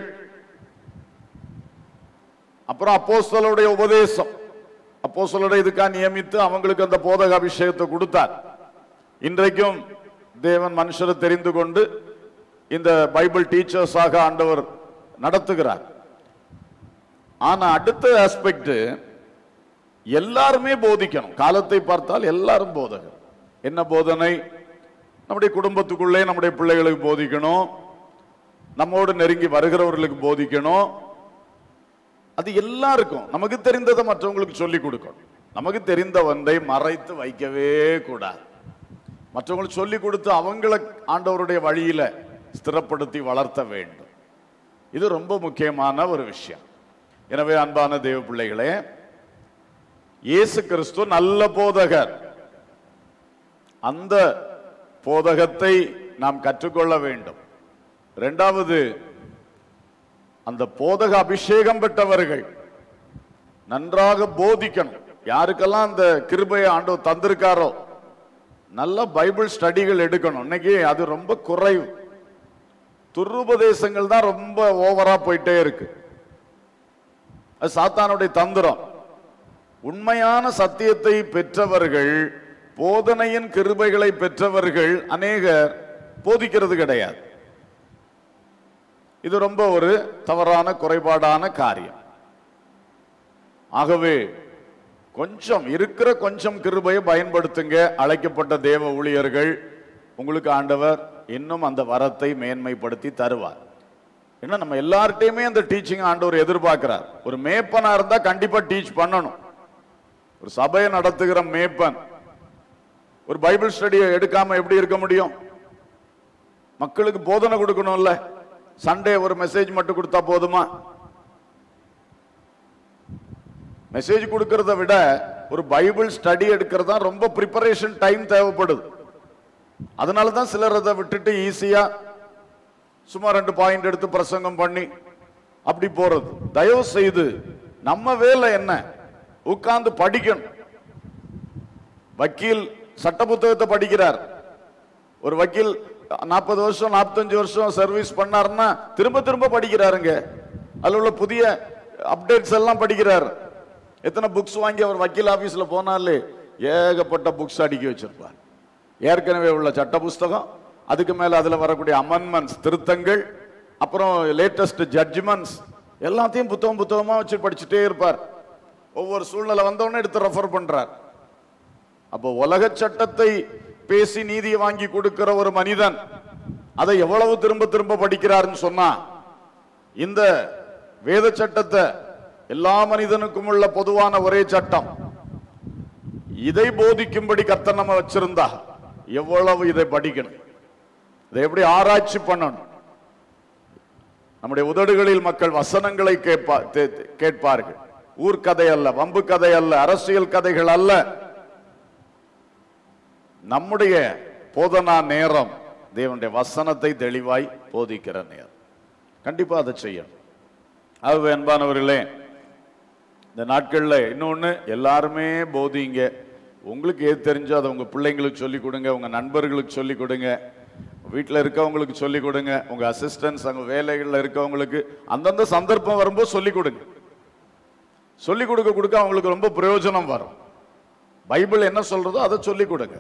அப்புறம் அப்போஸ்தலருடைய உபதேசம் அப்போஸ்தலரை இதுக்காக நியமித்து அவங்களுக்கு அந்த போதக அபிஷேகத்தை கொடுத்தார் இன்றைக்கும் தேவன் மனுஷரை தெரிந்து கொண்டு இந்த பைபிள் டீச்சர்ஸாக ஆண்டவர் நடத்துகிறார் ஆனா அடுத்த ஆஸ்பெக்ட் எல்லாருமே போதிக்கணும் காலத்தை பார்த்தால் எல்லாரும் போதகர் என்ன போதனை நம்முடைய குடும்பத்துக்குள்ளே நம்முடைய பிள்ளைகளுக்கு போதிக்கணும் நம்மோடு நெருங்கி வருகிறவர்களுக்கு போதிக்கணும் அது எல்லாருக்கும் நமக்கு தெரிந்ததை மற்றவங்களுக்கு சொல்லி கொடுக்கணும் நமக்கு தெரிந்த ஒன்றை மறைத்து வைக்கவே கூடாது மற்றவங்களுக்கு சொல்லி கொடுத்து அவங்கள ஆண்டவருடைய வழியில ஸ்திரப்படுத்தி வளர்த்த வேண்டும் இது ரொம்ப முக்கியமான ஒரு விஷயம் எனவே அன்பான தேவ பிள்ளைகளே இயேசு கிறிஸ்து நல்ல போதகர் அந்த போதகத்தை நாம் கற்றுக்கொள்ள வேண்டும் இரண்டாவது அந்த போதக அபிஷேகம் பெற்றவர்கள் நன்றாக போதிக்கணும் யாருக்கெல்லாம் அந்த கிருபையை ஆண்டவர் தந்திருக்காரோ நல்ல பைபிள் ஸ்டடிகள் எடுக்கணும் இன்னைக்கு அது ரொம்ப குறைவு துருபதேசங்கள் தான் ரொம்ப ஓவரா போயிட்டே இருக்கு அது சாத்தானுடைய தந்திரம் உண்மையான சத்தியத்தை பெற்றவர்கள் போதனையின் கிருபைகளை பெற்றவர்கள் அநேகர் போதிக்கிறது கிடையாது இது ரொம்ப ஒரு தவறான குறைபாடான காரியம் ஆகவே கொஞ்சம் இருக்கிற கொஞ்சம் கிருபையை பயன்படுத்துங்க அழைக்கப்பட்ட தேவ ஊழியர்கள் உங்களுக்கு ஆண்டவர் இன்னும் அந்த வரத்தை மேன்மைப்படுத்தி தருவார் ஏன்னா நம்ம எல்லார்ட்டையுமே அந்த டீச்சிங் ஆண்டவர் எதிர்பார்க்கிறார் ஒரு மேப்பனா இருந்தா கண்டிப்பா டீச் பண்ணணும் ஒரு சபையை நடத்துகிற மேப்பன் ஒரு பைபிள் ஸ்டடியை எடுக்காம எப்படி இருக்க முடியும் மக்களுக்கு போதனை கொடுக்கணும்ல சண்டே ஒரு மெசேஜ் மட்டும் கொடுத்தா போதுமா மெசேஜ் கொடுக்கறத விட ஒரு பைபிள் ஸ்டடி எடுக்கிறது தான் ரொம்ப ப்ரிப்பரேஷன் டைம் தேவைப்படுது அதனால தான் சிலர் அதை விட்டுட்டு ஈஸியா சும்மா ரெண்டு பாயிண்ட் எடுத்து பிரசங்கம் பண்ணி அப்படி போறது தயவு செய்து நம்ம வேலை என்ன உட்கார்ந்து படிக்கணும் வக்கீல் சட்ட புத்தகத்தை படிக்கிறார் ஒரு வக்கீல் நாற்பது வருஷம் நாற்பத்தஞ்சு வருஷம் சர்வீஸ் பண்ணாருன்னா திரும்ப திரும்ப படிக்கிறாருங்க அதுல உள்ள புதிய அப்டேட்ஸ் எல்லாம் படிக்கிறார் எத்தனை புக்ஸ் வாங்கி அவர் வக்கீல் ஆபீஸ்ல போனாலே ஏகப்பட்ட புக்ஸ் அடுக்கி வச்சிருப்பார் ஏற்கனவே உள்ள சட்ட புஸ்தகம் அதுக்கு மேல அதுல வரக்கூடிய அமெண்ட்மெண்ட்ஸ் திருத்தங்கள் அப்புறம் லேட்டஸ்ட் ஜட்ஜ்மெண்ட்ஸ் எல்லாத்தையும் புத்தகம் புத்தகமா வச்சு படிச்சுட்டே இருப்பார் ஒவ்வொரு சூழ்நிலை வந்தவொடனே எடுத்து ரெஃபர் பண்றார் அப்போ உலக சட்டத்தை பேசி நீதியை வாங்கி கொடுக்கிற ஒரு மனிதன் அதை எவ்வளவு திரும்ப திரும்ப படிக்கிறாருன்னு சொன்னா இந்த வேத சட்டத்தை எல்லா மனிதனுக்கும் உள்ள பொதுவான ஒரே சட்டம் இதை போதிக்கும்படி கர்த்தர் நம்ம வச்சிருந்தா எவ்வளவு இதை படிக்கணும் இதை எப்படி ஆராய்ச்சி பண்ணணும் நம்முடைய உதடுகளில் மக்கள் வசனங்களை கேட்பா தே- தே- கேட்பார்கள் ஊர்க்கதை அல்ல வம்பு கதை அல்ல அரசியல் கதைகள் அல்ல நம்முடைய போதனா நேரம் தேவனுடைய வசனத்தை தெளிவாய் போதிக்கிற நேரம் கண்டிப்பா அதை செய்யணும் ஆகவே அன்பானவர்களே இந்த நாட்கள்ல இன்னொன்னு எல்லாருமே போதிங்க உங்களுக்கு எது தெரிஞ்சோ அதை உங்க பிள்ளைங்களுக்கு சொல்லிக் கொடுங்க உங்க நண்பர்களுக்கு சொல்லிக் கொடுங்க வீட்டில் இருக்கவங்களுக்கு சொல்லிக் கொடுங்க உங்க அசிஸ்டன்ஸ் அங்க வேலைகளில் இருக்கவங்களுக்கு அந்தந்த சந்தர்ப்பம் வரும்போது சொல்லிக் கொடுங்க சொல்லிக் கொடுக்க கொடுக்க அவங்களுக்கு ரொம்ப பிரயோஜனம் வரும் பைபிள் என்ன சொல்றதோ அதை சொல்லிக் கொடுங்க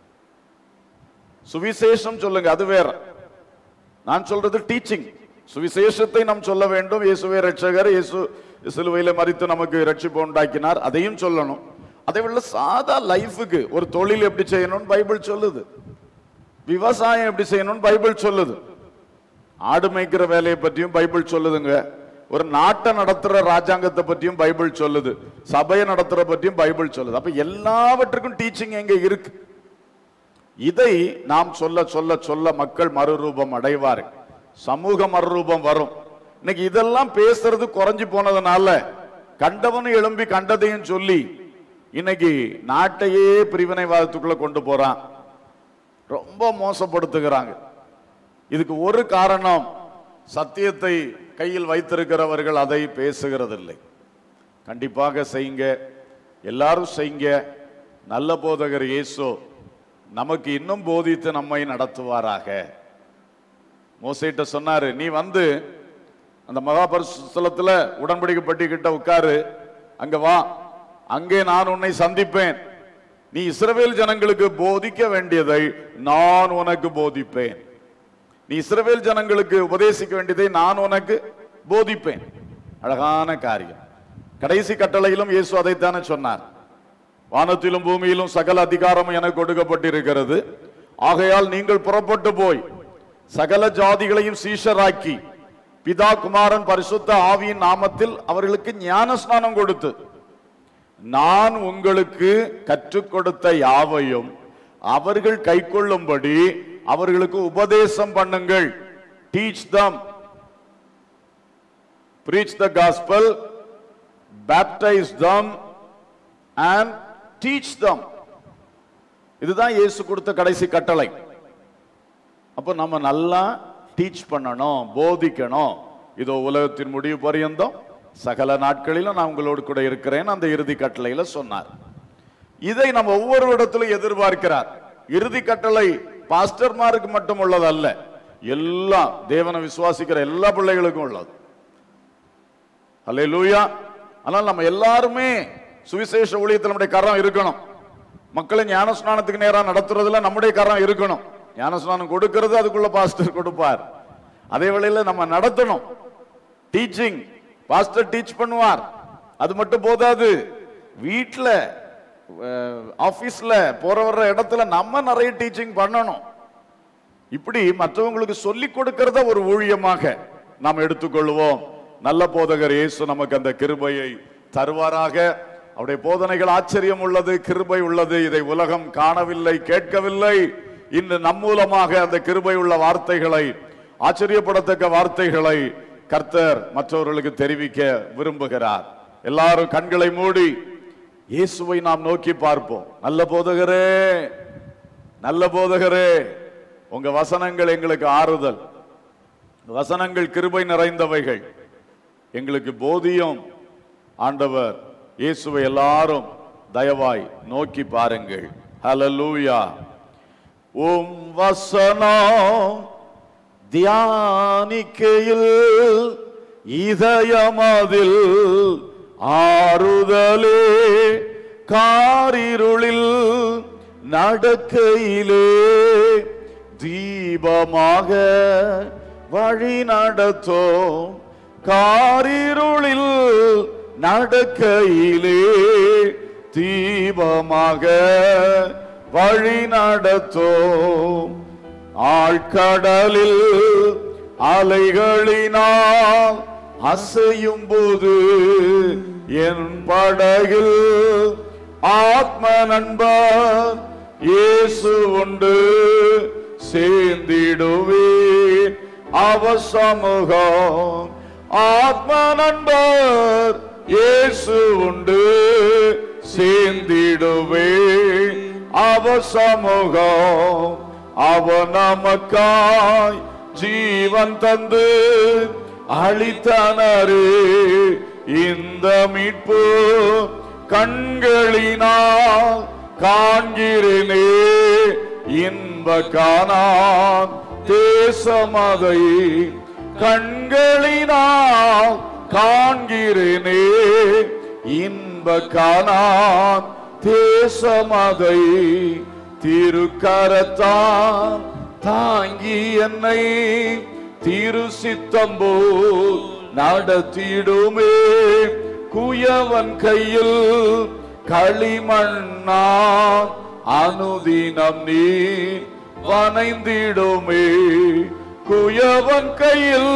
சுவிசேஷம் சொல்லுங்க அது வேற நான் சொல்றது டீச்சிங் சுவிசேஷத்தை நாம் சொல்ல வேண்டும் இயேசுவே ரட்சகர் இயேசு சிலுவையில மறித்து நமக்கு ரட்சிப்பு உண்டாக்கினார் அதையும் சொல்லணும் அதை விட சாதா லைஃபுக்கு ஒரு தொழில் எப்படி செய்யணும்னு பைபிள் சொல்லுது விவசாயம் எப்படி செய்யணும்னு பைபிள் சொல்லுது ஆடு மேய்க்கிற வேலையை பற்றியும் பைபிள் சொல்லுதுங்க ஒரு நாட்டை நடத்துற ராஜாங்கத்தை பற்றியும் பைபிள் சொல்லுது சபையை நடத்துற பற்றியும் பைபிள் சொல்லுது அப்ப எல்லாவற்றுக்கும் டீச்சிங் எங்க இருக்கு இதை நாம் சொல்ல சொல்ல சொல்ல மக்கள் மறுரூபம் அடைவார்கள் சமூக மறுரூபம் வரும் இன்னைக்கு இதெல்லாம் பேசுறது குறைஞ்சு போனதுனால கண்டவனும் எழும்பி கண்டதையும் சொல்லி இன்னைக்கு நாட்டையே பிரிவினைவாதத்துக்குள்ள கொண்டு போறான் ரொம்ப மோசப்படுத்துகிறாங்க இதுக்கு ஒரு காரணம் சத்தியத்தை கையில் வைத்திருக்கிறவர்கள் அதை பேசுகிறதில்லை கண்டிப்பாக செய்யுங்க எல்லாரும் செய்யுங்க நல்ல போதகர் இயேசு நமக்கு இன்னும் போதித்து நம்மை நடத்துவாராக மோசைட்ட சொன்னாரு நீ வந்து அந்த மகாபரிசுத்தலத்துல உடன்படிக்கை பட்டி கிட்ட உட்காரு அங்க வா அங்கே நான் உன்னை சந்திப்பேன் நீ இஸ்ரவேல் ஜனங்களுக்கு போதிக்க வேண்டியதை நான் உனக்கு போதிப்பேன் நீ இஸ்ரவேல் ஜனங்களுக்கு உபதேசிக்க வேண்டியதை நான் உனக்கு போதிப்பேன் அழகான காரியம் கடைசி கட்டளையிலும் இயேசு அதைத்தானே சொன்னார் வானத்திலும் பூமியிலும் சகல அதிகாரமும் எனக்கு கொடுக்கப்பட்டிருக்கிறது ஆகையால் நீங்கள் புறப்பட்டு போய் சகல ஜாதிகளையும் சீஷராக்கி பிதா குமாரன் பரிசுத்த ஆவியின் நாமத்தில் அவர்களுக்கு ஞான ஸ்நானம் கொடுத்து நான் உங்களுக்கு கற்றுக் கொடுத்த யாவையும் அவர்கள் கைக்கொள்ளும்படி அவர்களுக்கு உபதேசம் பண்ணுங்கள் teach them preach the gospel baptize them and teach them இதுதான் இயேசு கொடுத்த கடைசி கட்டளை அப்ப நம்ம நல்லா டீச் பண்ணணும் போதிக்கணும் இதோ உலகத்தின் முடிவு பரியந்தம் சகல நாட்களிலும் நான் உங்களோடு கூட இருக்கிறேன் அந்த இறுதி கட்டளையில சொன்னார் இதை நம்ம ஒவ்வொரு இடத்திலும் எதிர்பார்க்கிறார் இறுதி கட்டளை பாஸ்டர்மாருக்கு மட்டும் உள்ளது அல்ல எல்லாம் தேவனை விசுவாசிக்கிற எல்லா பிள்ளைகளுக்கும் உள்ளது அல்லேலூயா ஆனால் நம்ம எல்லாருமே சுவிசேஷ ஊழியத்தில் நம்முடைய கரம் இருக்கணும் மக்களை ஞானஸ்நானத்துக்கு நேரா நடத்துறதுல நம்முடைய கரம் இருக்கணும் ஞானஸ்நானம் கொடுக்கிறது அதுக்குள்ள பாஸ்டர் கொடுப்பார் அதே வேளையில நம்ம நடத்தணும் டீச்சிங் பாஸ்டர் டீச் பண்ணுவார் அது மட்டும் போதாது வீட்ல ஆபீஸ்ல போற வர்ற இடத்துல நம்ம நிறைய டீச்சிங் பண்ணணும் இப்படி மற்றவங்களுக்கு சொல்லி கொடுக்கிறத ஒரு ஊழியமாக நாம் எடுத்துக்கொள்வோம் நல்ல போதகர் இயேசு நமக்கு அந்த கிருபையை தருவாராக அவருடைய போதனைகள் ஆச்சரியம் உள்ளது கிருபை உள்ளது இதை உலகம் காணவில்லை கேட்கவில்லை இன்று நம் மூலமாக அந்த கிருபை உள்ள வார்த்தைகளை ஆச்சரியப்படத்தக்க வார்த்தைகளை கர்த்தர் மற்றவர்களுக்கு தெரிவிக்க விரும்புகிறார் எல்லாரும் கண்களை மூடி இயேசுவை நாம் நோக்கி பார்ப்போம் நல்ல போதகரே நல்ல போதகரே உங்க வசனங்கள் எங்களுக்கு ஆறுதல் வசனங்கள் கிருபை நிறைந்தவைகள் எங்களுக்கு போதியும் ஆண்டவர் இயேசுவை எல்லாரும் தயவாய் நோக்கி பாருங்கள் ஹalleluya உம் வசனம் தியானிக்கையில் இதயமதில் ஆறுதலே காரிருளில் நடக்கையிலே தீபமாக வழி நடத்தோம் காரிருளில் நடக்கையிலே தீபமாக வழி நடத்தோம் ஆழ்கடலில் அலைகளினால் அசையும் போது என் படகில் ஆத்ம நண்பர் இயேசு உண்டு சேர்ந்திடுவேன் அவ சமூகம் ஆத்ம நண்பர் இயேசு உண்டு சேர்ந்திடுவேன் அவ சமூகம் அவ நமக்காய் ஜீவன் தந்து அளித்தனரே இந்த மீட்பு கண்களினால் காண்கிறேனே இன்ப காணான் தேசமதை கண்களினால் காண்கிறேனே இன்ப காணான் தேசமதை திருக்கரத்தான் தாங்கி என்னை திரு சித்தம்போ நடத்திடுமே குயவன் கையில் களிமண்ணான் அனுதினம் நீ வனைந்திடுமே குயவன் கையில்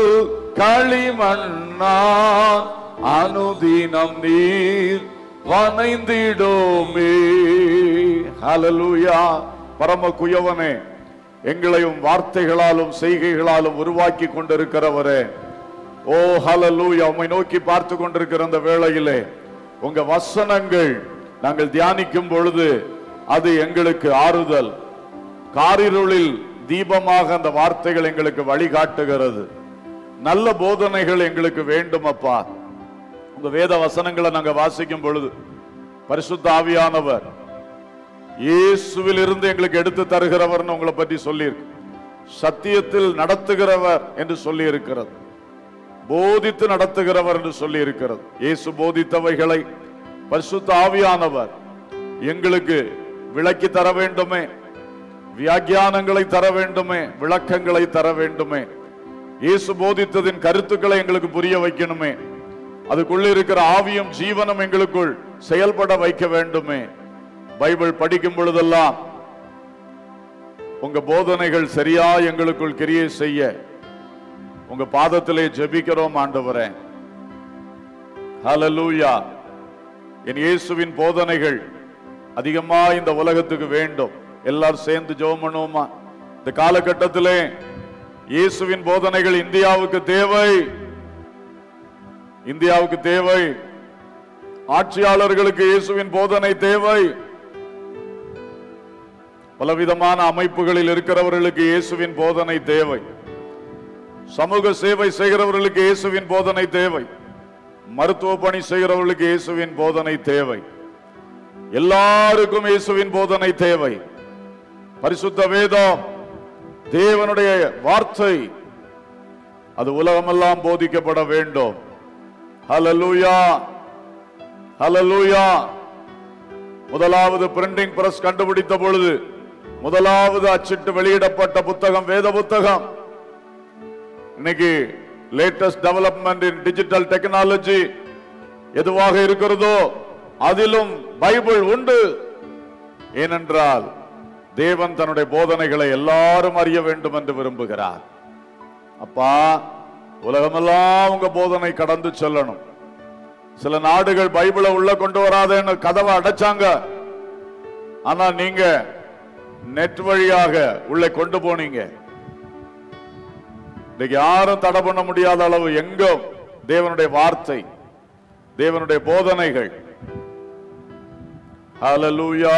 களிமண்ணான் அனுதினம் நீர் வனைந்திடுமே ஹalleluya பரம குயவனே எங்களையும் வார்த்தைகளாலும் செய்கைகளாலும் உருவாக்கி கொண்டிருக்கிறவரே ஓ ஹalleluya உம்மை நோக்கி பார்த்து கொண்டிருக்கிற அந்த வேளையிலே உங்க வசனங்கள் நாங்கள் தியானிக்கும் பொழுது அது எங்களுக்கு ஆறுதல் காரிருளில் தீபமாக அந்த வார்த்தைகள் எங்களுக்கு வழிகாட்டுகிறது நல்ல போதனைகள் எங்களுக்கு வேண்டும் அப்பா உங்க வேத வசனங்களை நாங்க வாசிக்கும் பொழுது பரிசுத்த ஆவியானவர் இயேசுவில் இருந்து எங்களுக்கு எடுத்து தருகிறவர்னு உங்களை பற்றி சொல்லியிருக்கு சத்தியத்தில் நடத்துகிறவர் என்று சொல்லி இருக்கிறது போதித்து நடத்துகிறவர் என்று சொல்லி இருக்கிறது இயேசு போதித்தவைகளை பரிசுத்த ஆவியானவர் எங்களுக்கு விளக்கி தர வேண்டுமே வியாக்கியானங்களை தர வேண்டுமே விளக்கங்களை தர வேண்டுமே இயேசு போதித்ததின் கருத்துக்களை எங்களுக்கு புரிய வைக்கணுமே அதுக்குள்ள இருக்கிற ஆவியும் ஜீவனும் எங்களுக்குள் செயல்பட வைக்க வேண்டுமே பைபிள் படிக்கும் பொழுதெல்லாம் உங்க போதனைகள் சரியா எங்களுக்குள் கிரியை செய்ய உங்க பாதத்திலே ஜெபிக்கிறோம் ஆண்டவரே ஹalleluya என் இயேசுவின் போதனைகள் அதிகமா இந்த உலகத்துக்கு வேண்டும் எல்லாரும் சேர்ந்து ஜெபம் பண்ணுவோமா இந்த காலகட்டத்திலே இயேசுவின் போதனைகள் இந்தியாவுக்கு தேவை இந்தியாவுக்கு தேவை ஆட்சியாளர்களுக்கு இயேசுவின் போதனை தேவை பலவிதமான அமைப்புகளில் இருக்கிறவர்களுக்கு இயேசுவின் போதனை தேவை சமூக சேவை செய்கிறவர்களுக்கு இயேசுவின் போதனை தேவை மருத்துவ பணி செய்கிறவர்களுக்கு இயேசுவின் போதனை தேவை எல்லாருக்கும் இயேசுவின் போதனை தேவை பரிசுத்த வேதம் தேவனுடைய வார்த்தை அது உலகமெல்லாம் போதிக்கப்பட வேண்டும் ஹalleluya ஹalleluya முதலாவது பிரிண்டிங் பிரஸ் கண்டுபிடித்த பொழுது முதலாவது அச்சிட்டு வெளியிடப்பட்ட புத்தகம் வேத புத்தகம் இன்னைக்கு latest development in digital technology எதுவாக இருக்கிறதோ அதிலும் பைபிள் உண்டு ஏனென்றால் தேவன் தன்னுடைய போதனைகளை எல்லாரும் அறிய வேண்டும் என்று விரும்புகிறார் அப்பா உலகமெல்லாம் உங்க போதனை கடந்து செல்லணும் சில நாடுகள் பைபிளை உள்ள கொண்டு வராதேன்னு கதவை அடைச்சாங்க ஆனா நீங்க நெட் வழியாக உள்ளே கொண்டு போனீங்க இன்னைக்கு யாரும் தடை பண்ண முடியாத அளவு எங்கும் தேவனுடைய வார்த்தை தேவனுடைய போதனைகள் ஹalleluya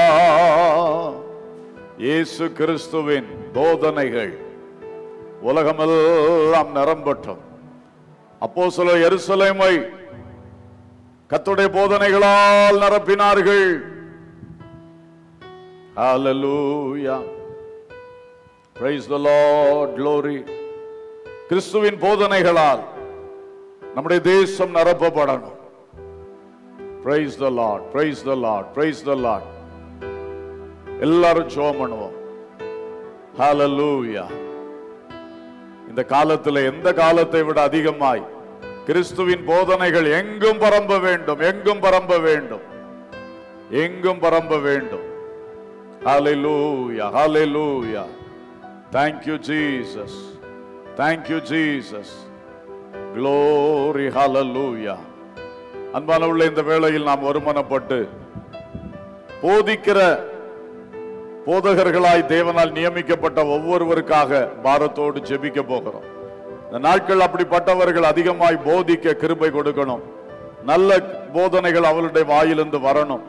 இயேசு கிறிஸ்துவின் போதனைகள் உலகமெல்லாம் நிரம்பட்டும் அப்போ சில எருசலேமை கத்துடைய போதனைகளால் நிரப்பினார்கள் ஹalleluya praise the lord glory கிறிஸ்துவின் போதனைகளால் நம்முடைய தேசம் நிரப்பப்படணும் praise the lord praise the lord praise the lord எல்லாரும் ஜெபம் பண்ணுவோம் ஹalleluya இந்த காலத்துல எந்த காலத்தை விட அதிகமாய் கிறிஸ்துவின் போதனைகள் எங்கும் பரம்ப வேண்டும் எங்கும் பரம்ப வேண்டும் எங்கும் பரம்ப வேண்டும் ஹalleluya hallelujah thank you jesus thank you jesus glory hallelujah அன்பான உள்ள இந்த வேளையில் நாம் வருமானப்பட்டு போதிக்கிற போதகர்களாய் தேவனால் நியமிக்கப்பட்ட ஒவ்வொருவருக்காக பாரத்தோடு ஜெபிக்க போகிறோம் இந்த நாட்கள் அப்படிப்பட்டவர்கள் அதிகமாய் போதிக்க கிருபை கொடுக்கணும் நல்ல போதனைகள் அவளுடைய வாயிலிருந்து வரணும்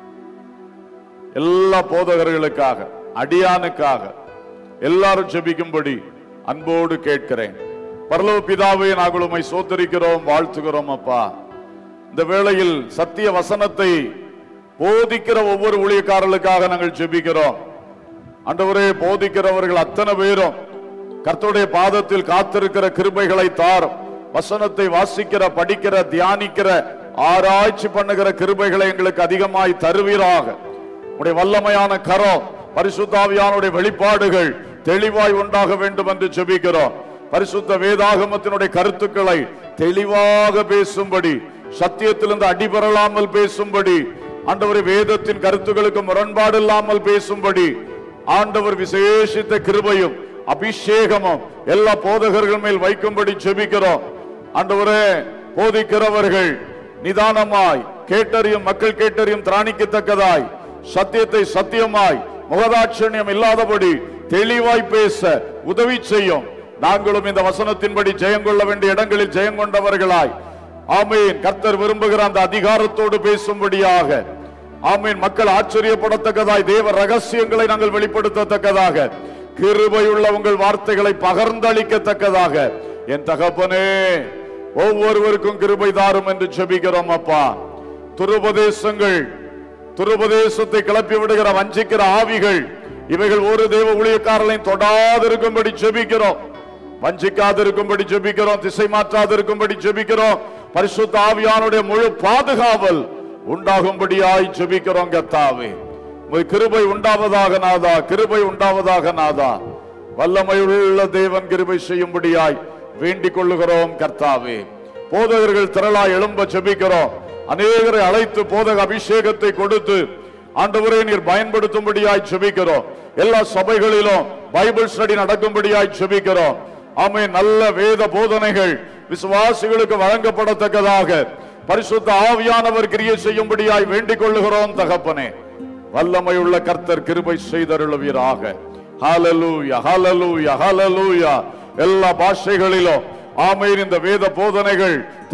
எல்லா போதகர்களுக்காக அடியானுக்காக எல்லாரும் ஜெபிக்கும்படி அன்போடு கேட்கிறேன் பரலோக பிதாவே நாங்கள் உம்மை சோத்தரிக்கிறோம் வாழ்த்துகிறோம் அப்பா இந்த வேளையில் சத்திய வசனத்தை போதிக்கிற ஒவ்வொரு ஊழியக்காரர்களுக்காக நாங்கள் ஜெபிக்கிறோம் ஆண்டவரே போதிக்கிறவர்கள் அத்தனை பேரும் கர்த்தருடைய பாதத்தில் காத்திருக்கிற கிருபைகளை தாரும் வசனத்தை வாசிக்கிற படிக்கிற தியானிக்கிற ஆராய்ச்சி பண்ணுகிற கிருபைகளை எங்களுக்கு அதிகமாய் தருவீராக உடைய வல்லமையான கரம் பரிசுத்தாவியானுடைய வெளிப்பாடுகள் தெளிவாய் உண்டாக வேண்டும் என்று ஜெபிக்கிறோம் பரிசுத்த வேதாகமத்தினுடைய கருத்துக்களை தெளிவாக பேசும்படி சத்தியத்திலிருந்து அடிபெறலாமல் பேசும்படி ஆண்டவர் வேதத்தின் கருத்துக்களுக்கு முரண்பாடு இல்லாமல் பேசும்படி ஆண்டவர் விசேஷித்த கிருபையும் அபிஷேகமும் எல்லா போதகர்கள் மேல் வைக்கும்படி ஜெபிக்கிறோம் ஆண்டவரே போதிக்கிறவர்கள் நிதானமாய் கேட்டறியும் மக்கள் கேட்டறியும் திராணிக்கத்தக்கதாய் சத்தியத்தை சத்தியமாய் முகதாட்சண்யம் இல்லாதபடி தெளிவாய் பேச உதவி செய்யும் நாங்களும் இந்த வசனத்தின்படி ஜெயங்கொள்ள வேண்டிய இடங்களில் ஜெயங்கொண்டவர்களாய் ஆமீன் கர்த்தர் விரும்புகிற அந்த அதிகாரத்தோடு பேசும்படியாக ஆமீன் மக்கள் ஆச்சரியப்படத்தக்கதாய் தேவ ரகசியங்களை நாங்கள் வெளிப்படுத்தத்தக்கதாக கிருபையுள்ள உங்கள் வார்த்தைகளை பகர்ந்தளிக்கத்தக்கதாக என் தகப்பனே ஒவ்வொருவருக்கும் கிருபை தாரும் என்று ஜெபிக்கிறோம் அப்பா துருபதேசங்கள் துருபதேசத்தை கிளப்பி விடுகிற வஞ்சிக்கிற ஆவிகள் இவைகள் ஒரு தேவ ஊழியக்காரர்களையும் தொடாதிருக்கும்படி ஜெபிக்கிறோம் வஞ்சிக்காதிருக்கும்படி ஜெபிக்கிறோம் திசை மாற்றாதிருக்கும்படி ஜெபிக்கிறோம் பரிசுத்த ஆவியானுடைய முழு பாதுகாவல் உண்டாகும்படியாய் ஜெபிக்கிறோம் கத்தாவே உமது கிருபை உண்டாவதாக நாதா கிருபை உண்டாவதாக நாதா வல்லமையுள்ள தேவன் கிருபை செய்யும்படியாய் வேண்டிக் கொள்ளுகிறோம் கர்த்தாவே போதகர்கள் திரளாய் எழும்ப ஜெபிக்கிறோம் அநேகரை அழைத்து போதக அபிஷேகத்தை கொடுத்து ஆண்டவரே நீர் பயன்படுத்தும்படியாய் ஜெபிக்கிறோம் எல்லா சபைகளிலும் பைபிள் ஸ்டடி நடக்கும்படியாய் ஜெபிக்கிறோம் ஆமே நல்ல வேத போதனைகள் விசுவாசிகளுக்கு வழங்கப்படத்தக்கதாக பரிசுத்த ஆவியானவர் கிரியை செய்யும்படியாய் வேண்டிக் கொள்ளுகிறோம் தகப்பனே வல்லமையுள்ள கர்த்தர் கிருபை செய்தருளுவீராக ஹalleluya ஹalleluya ஹalleluya எல்லா பாஷைகளிலும் ஆமென் இந்த வேத போதனைகள்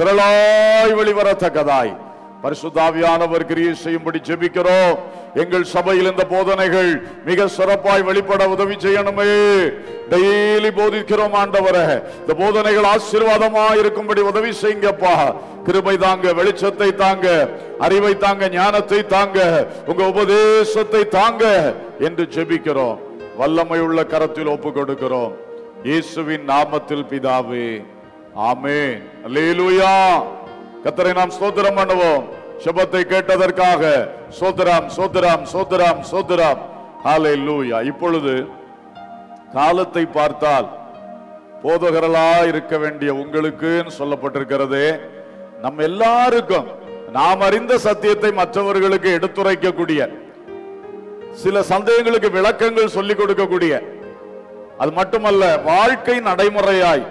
திரளாய் வெளிவரத்தக்கதாய் பரிசுத்தாவியானவர் கிரியை செய்யும்படி ஜெபிக்கிறோம் எங்கள் சபையில் இந்த போதனைகள் மிக சிறப்பாய் வெளிப்பட உதவி செய்யணுமே டெய்லி போதிக்கிறோம் ஆண்டவரே இந்த போதனைகள் ஆசீர்வாதமா இருக்கும்படி உதவி செய்யுங்கப்பா கிருபை தாங்க வெளிச்சத்தை தாங்க அறிவை தாங்க ஞானத்தை தாங்க உங்க உபதேசத்தை தாங்க என்று ஜெபிக்கிறோம் வல்லமையுள்ள கரத்தில் ஒப்பு கொடுக்கிறோம் இயேசுவின் நாமத்தில் பிதாவே ஆமென் அல்லேலூயா கத்தரை நாம் ஸ்தோத்திரம் பண்ணுவோம் செபத்தை கேட்டதற்காக சோதராம் சோதராம் சோதராம் சோதராம் ஹalleluya இப்பொழுது காலத்தை பார்த்தால் போதகர்களா இருக்க வேண்டிய உங்களுக்குன்னு சொல்லப்பட்டிருக்கிறதே நம்ம எல்லாருக்கும் நாம் அறிந்த சத்தியத்தை மற்றவர்களுக்கு எடுத்துரைக்கக்கூடிய சில சந்தேகங்களுக்கு விளக்கங்கள் சொல்லிக் கொடுக்கக்கூடிய அது மட்டுமல்ல வாழ்க்கை நடைமுறையாய்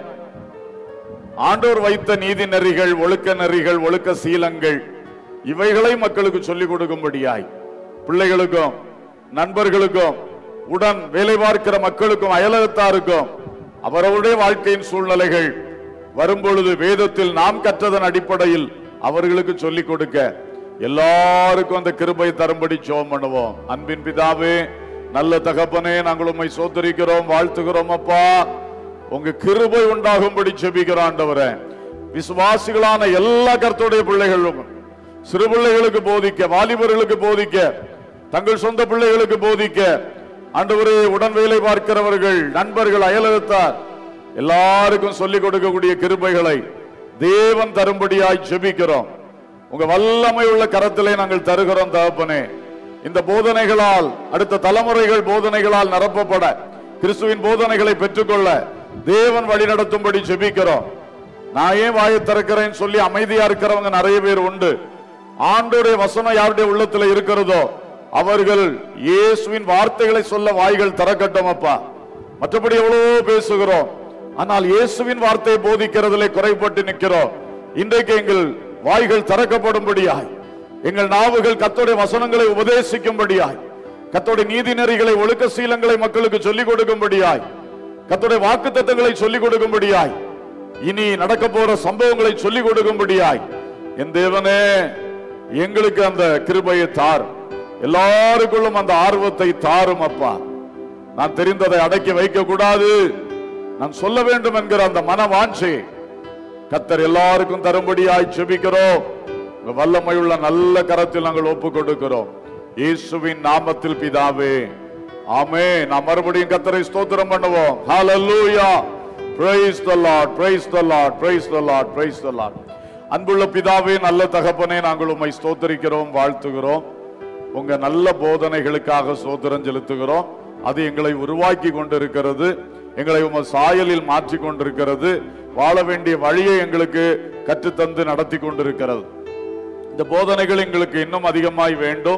ஆண்டோர் வைத்த நீதி நெறிகள் ஒழுக்க நெறிகள் ஒழுக்க சீலங்கள் இவைகளை மக்களுக்கு சொல்லிக் கொடுக்கும்படியாய் பிள்ளைகளுக்கும் நண்பர்களுக்கும் உடன் வேலை பார்க்கிற மக்களுக்கும் அயலகத்தாருக்கும் அவரவருடைய வாழ்க்கையின் சூழ்நிலைகள் வரும்பொழுது வேதத்தில் நாம் கற்றதன் அடிப்படையில் அவர்களுக்கு சொல்லிக் கொடுக்க எல்லாருக்கும் அந்த கிருபை தரும்படி ஜெபம் பண்ணுவோம் அன்பின் பிதாவே நல்ல தகப்பனே நாங்கள் உம்மை சோதரிக்கிறோம் வாழ்த்துகிறோம் அப்பா உங்க கிருபை உண்டாகும்படி ஜெபிக்கிறோம் ஆண்டவரே விசுவாசிகளான எல்லா கர்த்தருடைய பிள்ளைகளும் சிறு பிள்ளைகளுக்கு போதிக்க வாலிபர்களுக்கு போதிக்க தங்கள் சொந்த பிள்ளைகளுக்கு போதிக்க ஆண்டவரே உடன் வேலை பார்க்கிறவர்கள் நண்பர்கள் அயலகத்தார் எல்லாருக்கும் சொல்லிக் கொடுக்கக்கூடிய கிருபைகளை தேவன் தரும்படியாய் ஜெபிக்கிறோம் உங்க வல்லமை உள்ள கரத்திலே நாங்கள் தருகிறோம் தகப்பனே இந்த போதனைகளால் அடுத்த தலைமுறைகள் போதனைகளால் நிரப்பப்பட கிறிஸ்துவின் போதனைகளை பெற்றுக்கொள்ள தேவன் வழி நடத்தும்படி ஜெபிக்கிறோம் நான் ஏன் வாயை திறக்கிறேன்னு சொல்லி அமைதியா இருக்கிறவங்க நிறைய பேர் உண்டு ஆண்டோடைய வசனம் யாருடைய உள்ளத்துல இருக்கிறதோ அவர்கள் இயேசுவின் வார்த்தைகளை சொல்ல வாய்கள் திறக்கட்டும் அப்பா மற்றபடி எவ்வளவோ பேசுகிறோம் ஆனால் இயேசுவின் வார்த்தையை போதிக்கிறதிலே குறைபட்டு நிற்கிறோம் இன்றைக்கு எங்கள் வாய்கள் திறக்கப்படும்படியாய் எங்கள் நாவுகள் கத்தோடைய வசனங்களை உபதேசிக்கும்படியாய் கத்தோடைய நீதி நெறிகளை ஒழுக்க சீலங்களை மக்களுக்கு சொல்லிக் கொடுக்கும்படியாய் கத்தோடைய வாக்கு தத்தங்களை சொல்லிக் கொடுக்கும்படியாய் இனி நடக்க போற சம்பவங்களை சொல்லிக் கொடுக்கும்படியாய் என் தேவனே எங்களுக்கு அந்த கிருபையை தார் எல்லாருக்குள்ளும் அந்த ஆர்வத்தை தாரும் அப்பா நான் தெரிந்ததை அடக்கி வைக்க கூடாது நான் சொல்ல வேண்டும் என்கிற அந்த மன வாஞ்சை கத்தர் எல்லாருக்கும் தரும்படியாய் செபிக்கிறோம் உங்க வல்லமையுள்ள நல்ல கரத்தில் நாங்கள் ஒப்பு கொடுக்கிறோம் இயேசுவின் நாமத்தில் பிதாவே ஆமே நாம் மறுபடியும் கத்தரை ஸ்தோத்திரம் பண்ணுவோம் ஹalleluya praise the lord praise the lord praise the lord praise the lord அன்புள்ள பிதாவே நல்ல தகப்பனே நாங்கள் உம்மை ஸ்தோத்தரிக்கிறோம் வாழ்த்துகிறோம் உங்க நல்ல போதனைகளுக்காக சோதரம் செலுத்துகிறோம் அது எங்களை உருவாக்கி கொண்டிருக்கிறது எங்களை உம சாயலில் மாற்றி கொண்டிருக்கிறது வாழ வேண்டிய வழியை எங்களுக்கு கற்றுத்தந்து நடத்தி கொண்டிருக்கிறது இந்த போதனைகள் எங்களுக்கு இன்னும் அதிகமாய் வேண்டும்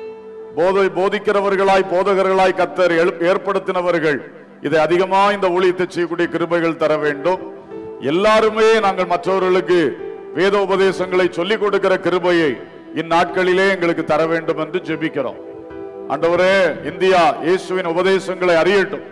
போதை போதிக்கிறவர்களாய் போதகர்களாய் கத்தர் எழு- ஏற்படுத்தினவர்கள் இதை அதிகமா இந்த ஊழியத்தை செய்யக்கூடிய கிருபைகள் தர வேண்டும் எல்லாருமே நாங்கள் மற்றவர்களுக்கு வேத உபதேசங்களை சொல்லிக் கொடுக்கிற கிருபையை இந்நாட்களிலே எங்களுக்கு தர வேண்டும் என்று ஜெபிக்கிறோம் ஆண்டவரே இந்தியா இயேசுவின் உபதேசங்களை அறியட்டும்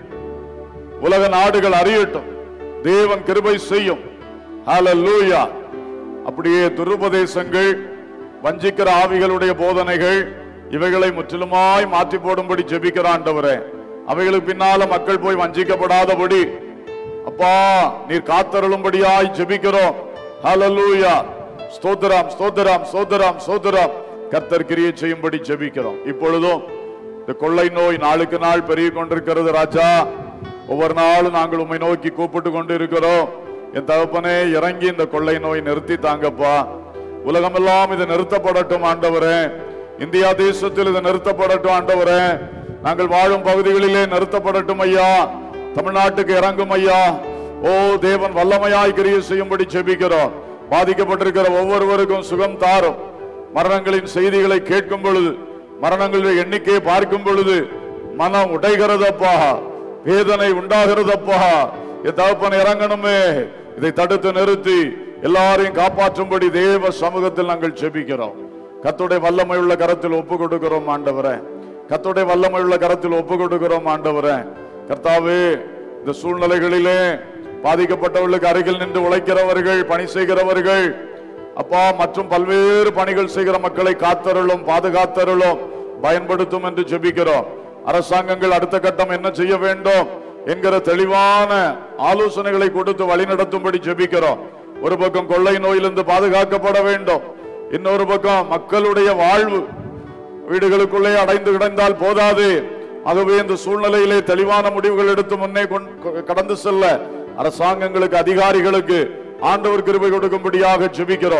உலக நாடுகள் அறியட்டும் தேவன் கிருபை செய்யும் ஹalleluya அப்படியே துருபதேசங்கள் வஞ்சிக்கிற ஆவிகளுடைய போதனைகள் இவைகளை முற்றிலுமாய் மாற்றி போடும்படி ஜெபிக்கிற ஆண்டவரே அவைகளுக்கு பின்னால மக்கள் போய் வஞ்சிக்கப்படாதபடி அப்பா நீர் காத்தருளும்படியாய் ஜெபிக்கிறோம் ஹalleluya ஸ்தோத்திரம் ஸ்தோத்திரம் ஸ்தோத்திரம் ஸ்தோத்திரம் கர்த்தர் கிரியை செய்யும்படி ஜெபிக்கிறோம் இப்பொழுதும் இந்த கொள்ளை நோய் நாளுக்கு நாள் பெருகி கொண்டிருக்கிறது ராஜா ஒவ்வொரு நாளும் நாங்கள் உம்மை நோக்கி கூப்பிட்டு கொண்டு இருக்கிறோம் என் தகப்பனே இறங்கி இந்த கொள்ளை நோய் நிறுத்தி தாங்கப்பா உலகமெல்லாம் இது நிறுத்தப்படட்டும் ஆண்டவரே இந்தியா தேசத்தில் இது நிறுத்தப்படட்டும் ஆண்டவரே நாங்கள் வாழும் பகுதிகளிலே நிறுத்தப்படட்டும் ஐயா தமிழ்நாட்டுக்கு இறங்கும் ஐயா ஓ தேவன் வல்லமையாய் கிரியை செய்யும்படி ஜெபிக்கிறோம் பாதிக்கப்பட்டிருக்கிற ஒவ்வொருவருக்கும் சுகம் தாரும் மரணங்களின் செய்திகளை கேட்கும் பொழுது மரணங்களின் எண்ணிக்கையை பார்க்கும் பொழுது மனம் உடைகிறதப்பா வேதனை உண்டாகிறதப்பா என் தகப்பன் இறங்கணுமே இதை தடுத்து நிறுத்தி எல்லாரையும் காப்பாற்றும்படி தேவ சமூகத்தில் நாங்கள் செபிக்கிறோம் கத்துடைய வல்லமை உள்ள கரத்தில் ஒப்பு கொடுக்கிறோம் ஆண்டவரே கத்துடைய வல்லமை உள்ள கரத்தில் ஒப்பு கொடுக்கிறோம் ஆண்டவரே கர்த்தாவே இந்த சூழ்நிலைகளிலே பாதிக்கப்பட்டவர்களுக்கு அருகில் நின்று உழைக்கிறவர்கள் பணி செய்கிறவர்கள் அப்பா மற்றும் பல்வேறு பணிகள் செய்கிற மக்களை காத்தருளும் பாதுகாத்தருளும் பயன்படுத்தும் என்று ஜெபிக்கிறோம் அரசாங்கங்கள் அடுத்த கட்டம் என்ன செய்ய வேண்டும் என்கிற தெளிவான ஆலோசனைகளை கொடுத்து வழிநடத்தும்படி ஜெபிக்கிறோம் ஒரு பக்கம் கொள்ளை நோயிலிருந்து பாதுகாக்கப்பட வேண்டும் இன்னொரு பக்கம் மக்களுடைய வாழ்வு வீடுகளுக்குள்ளே அடைந்து கிடந்தால் போதாது ஆகவே இந்த சூழ்நிலையிலே தெளிவான முடிவுகள் எடுத்து முன்னே கொண்டு- கடந்து செல்ல அரசாங்கங்களுக்கு அதிகாரிகளுக்கு ஆண்டவர் கிருபை கொடுக்கும்படியாக ஜெபிக்கிறோம்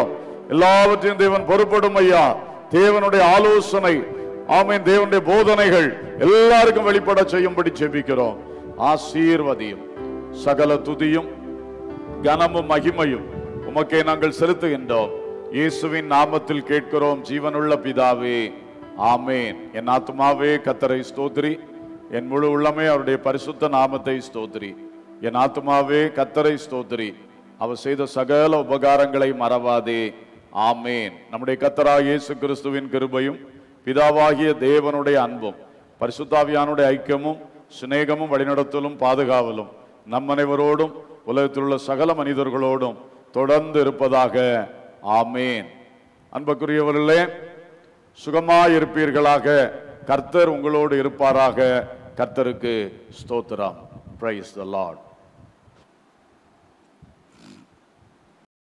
எல்லாவற்றையும் தேவன் பொறுப்படும் ஐயா தேவனுடைய ஆலோசனை ஆமென் தேவனுடைய போதனைகள் எல்லாருக்கும் வெளிப்பட செய்யும்படி ஜெபிக்கிறோம் ஆசீர்வதியும் சகல துதியும் கனமும் மகிமையும் உமக்கே நாங்கள் செலுத்துகின்றோம் இயேசுவின் நாமத்தில் கேட்கிறோம் ஜீவனுள்ள பிதாவே ஆமேன் என் ஆத்துமாவே கத்தரை ஸ்தோத்திரி என் முழு உள்ளமே அவருடைய பரிசுத்த நாமத்தை ஸ்தோத்திரி என் ஆத்துமாவே கத்தரை ஸ்தோத்திரி அவர் செய்த சகல உபகாரங்களை மறவாதே ஆமேன் நம்முடைய கத்தராக இயேசு கிறிஸ்துவின் கிருபையும் பிதாவாகிய தேவனுடைய அன்பும் பரிசுத்தாவியானுடைய ஐக்கியமும் சிநேகமும் வழிநடத்தலும் பாதுகாவலும் நம் அனைவரோடும் உலகத்தில் உள்ள சகல மனிதர்களோடும் தொடர்ந்து இருப்பதாக ஆமேன் அன்புக்குரியவர்களே சுகமாயிருப்பீர்களாக கர்த்தர் உங்களோடு இருப்பாராக கர்த்தருக்கு ஸ்தோத்திரம் பிரைஸ் த லார்ட்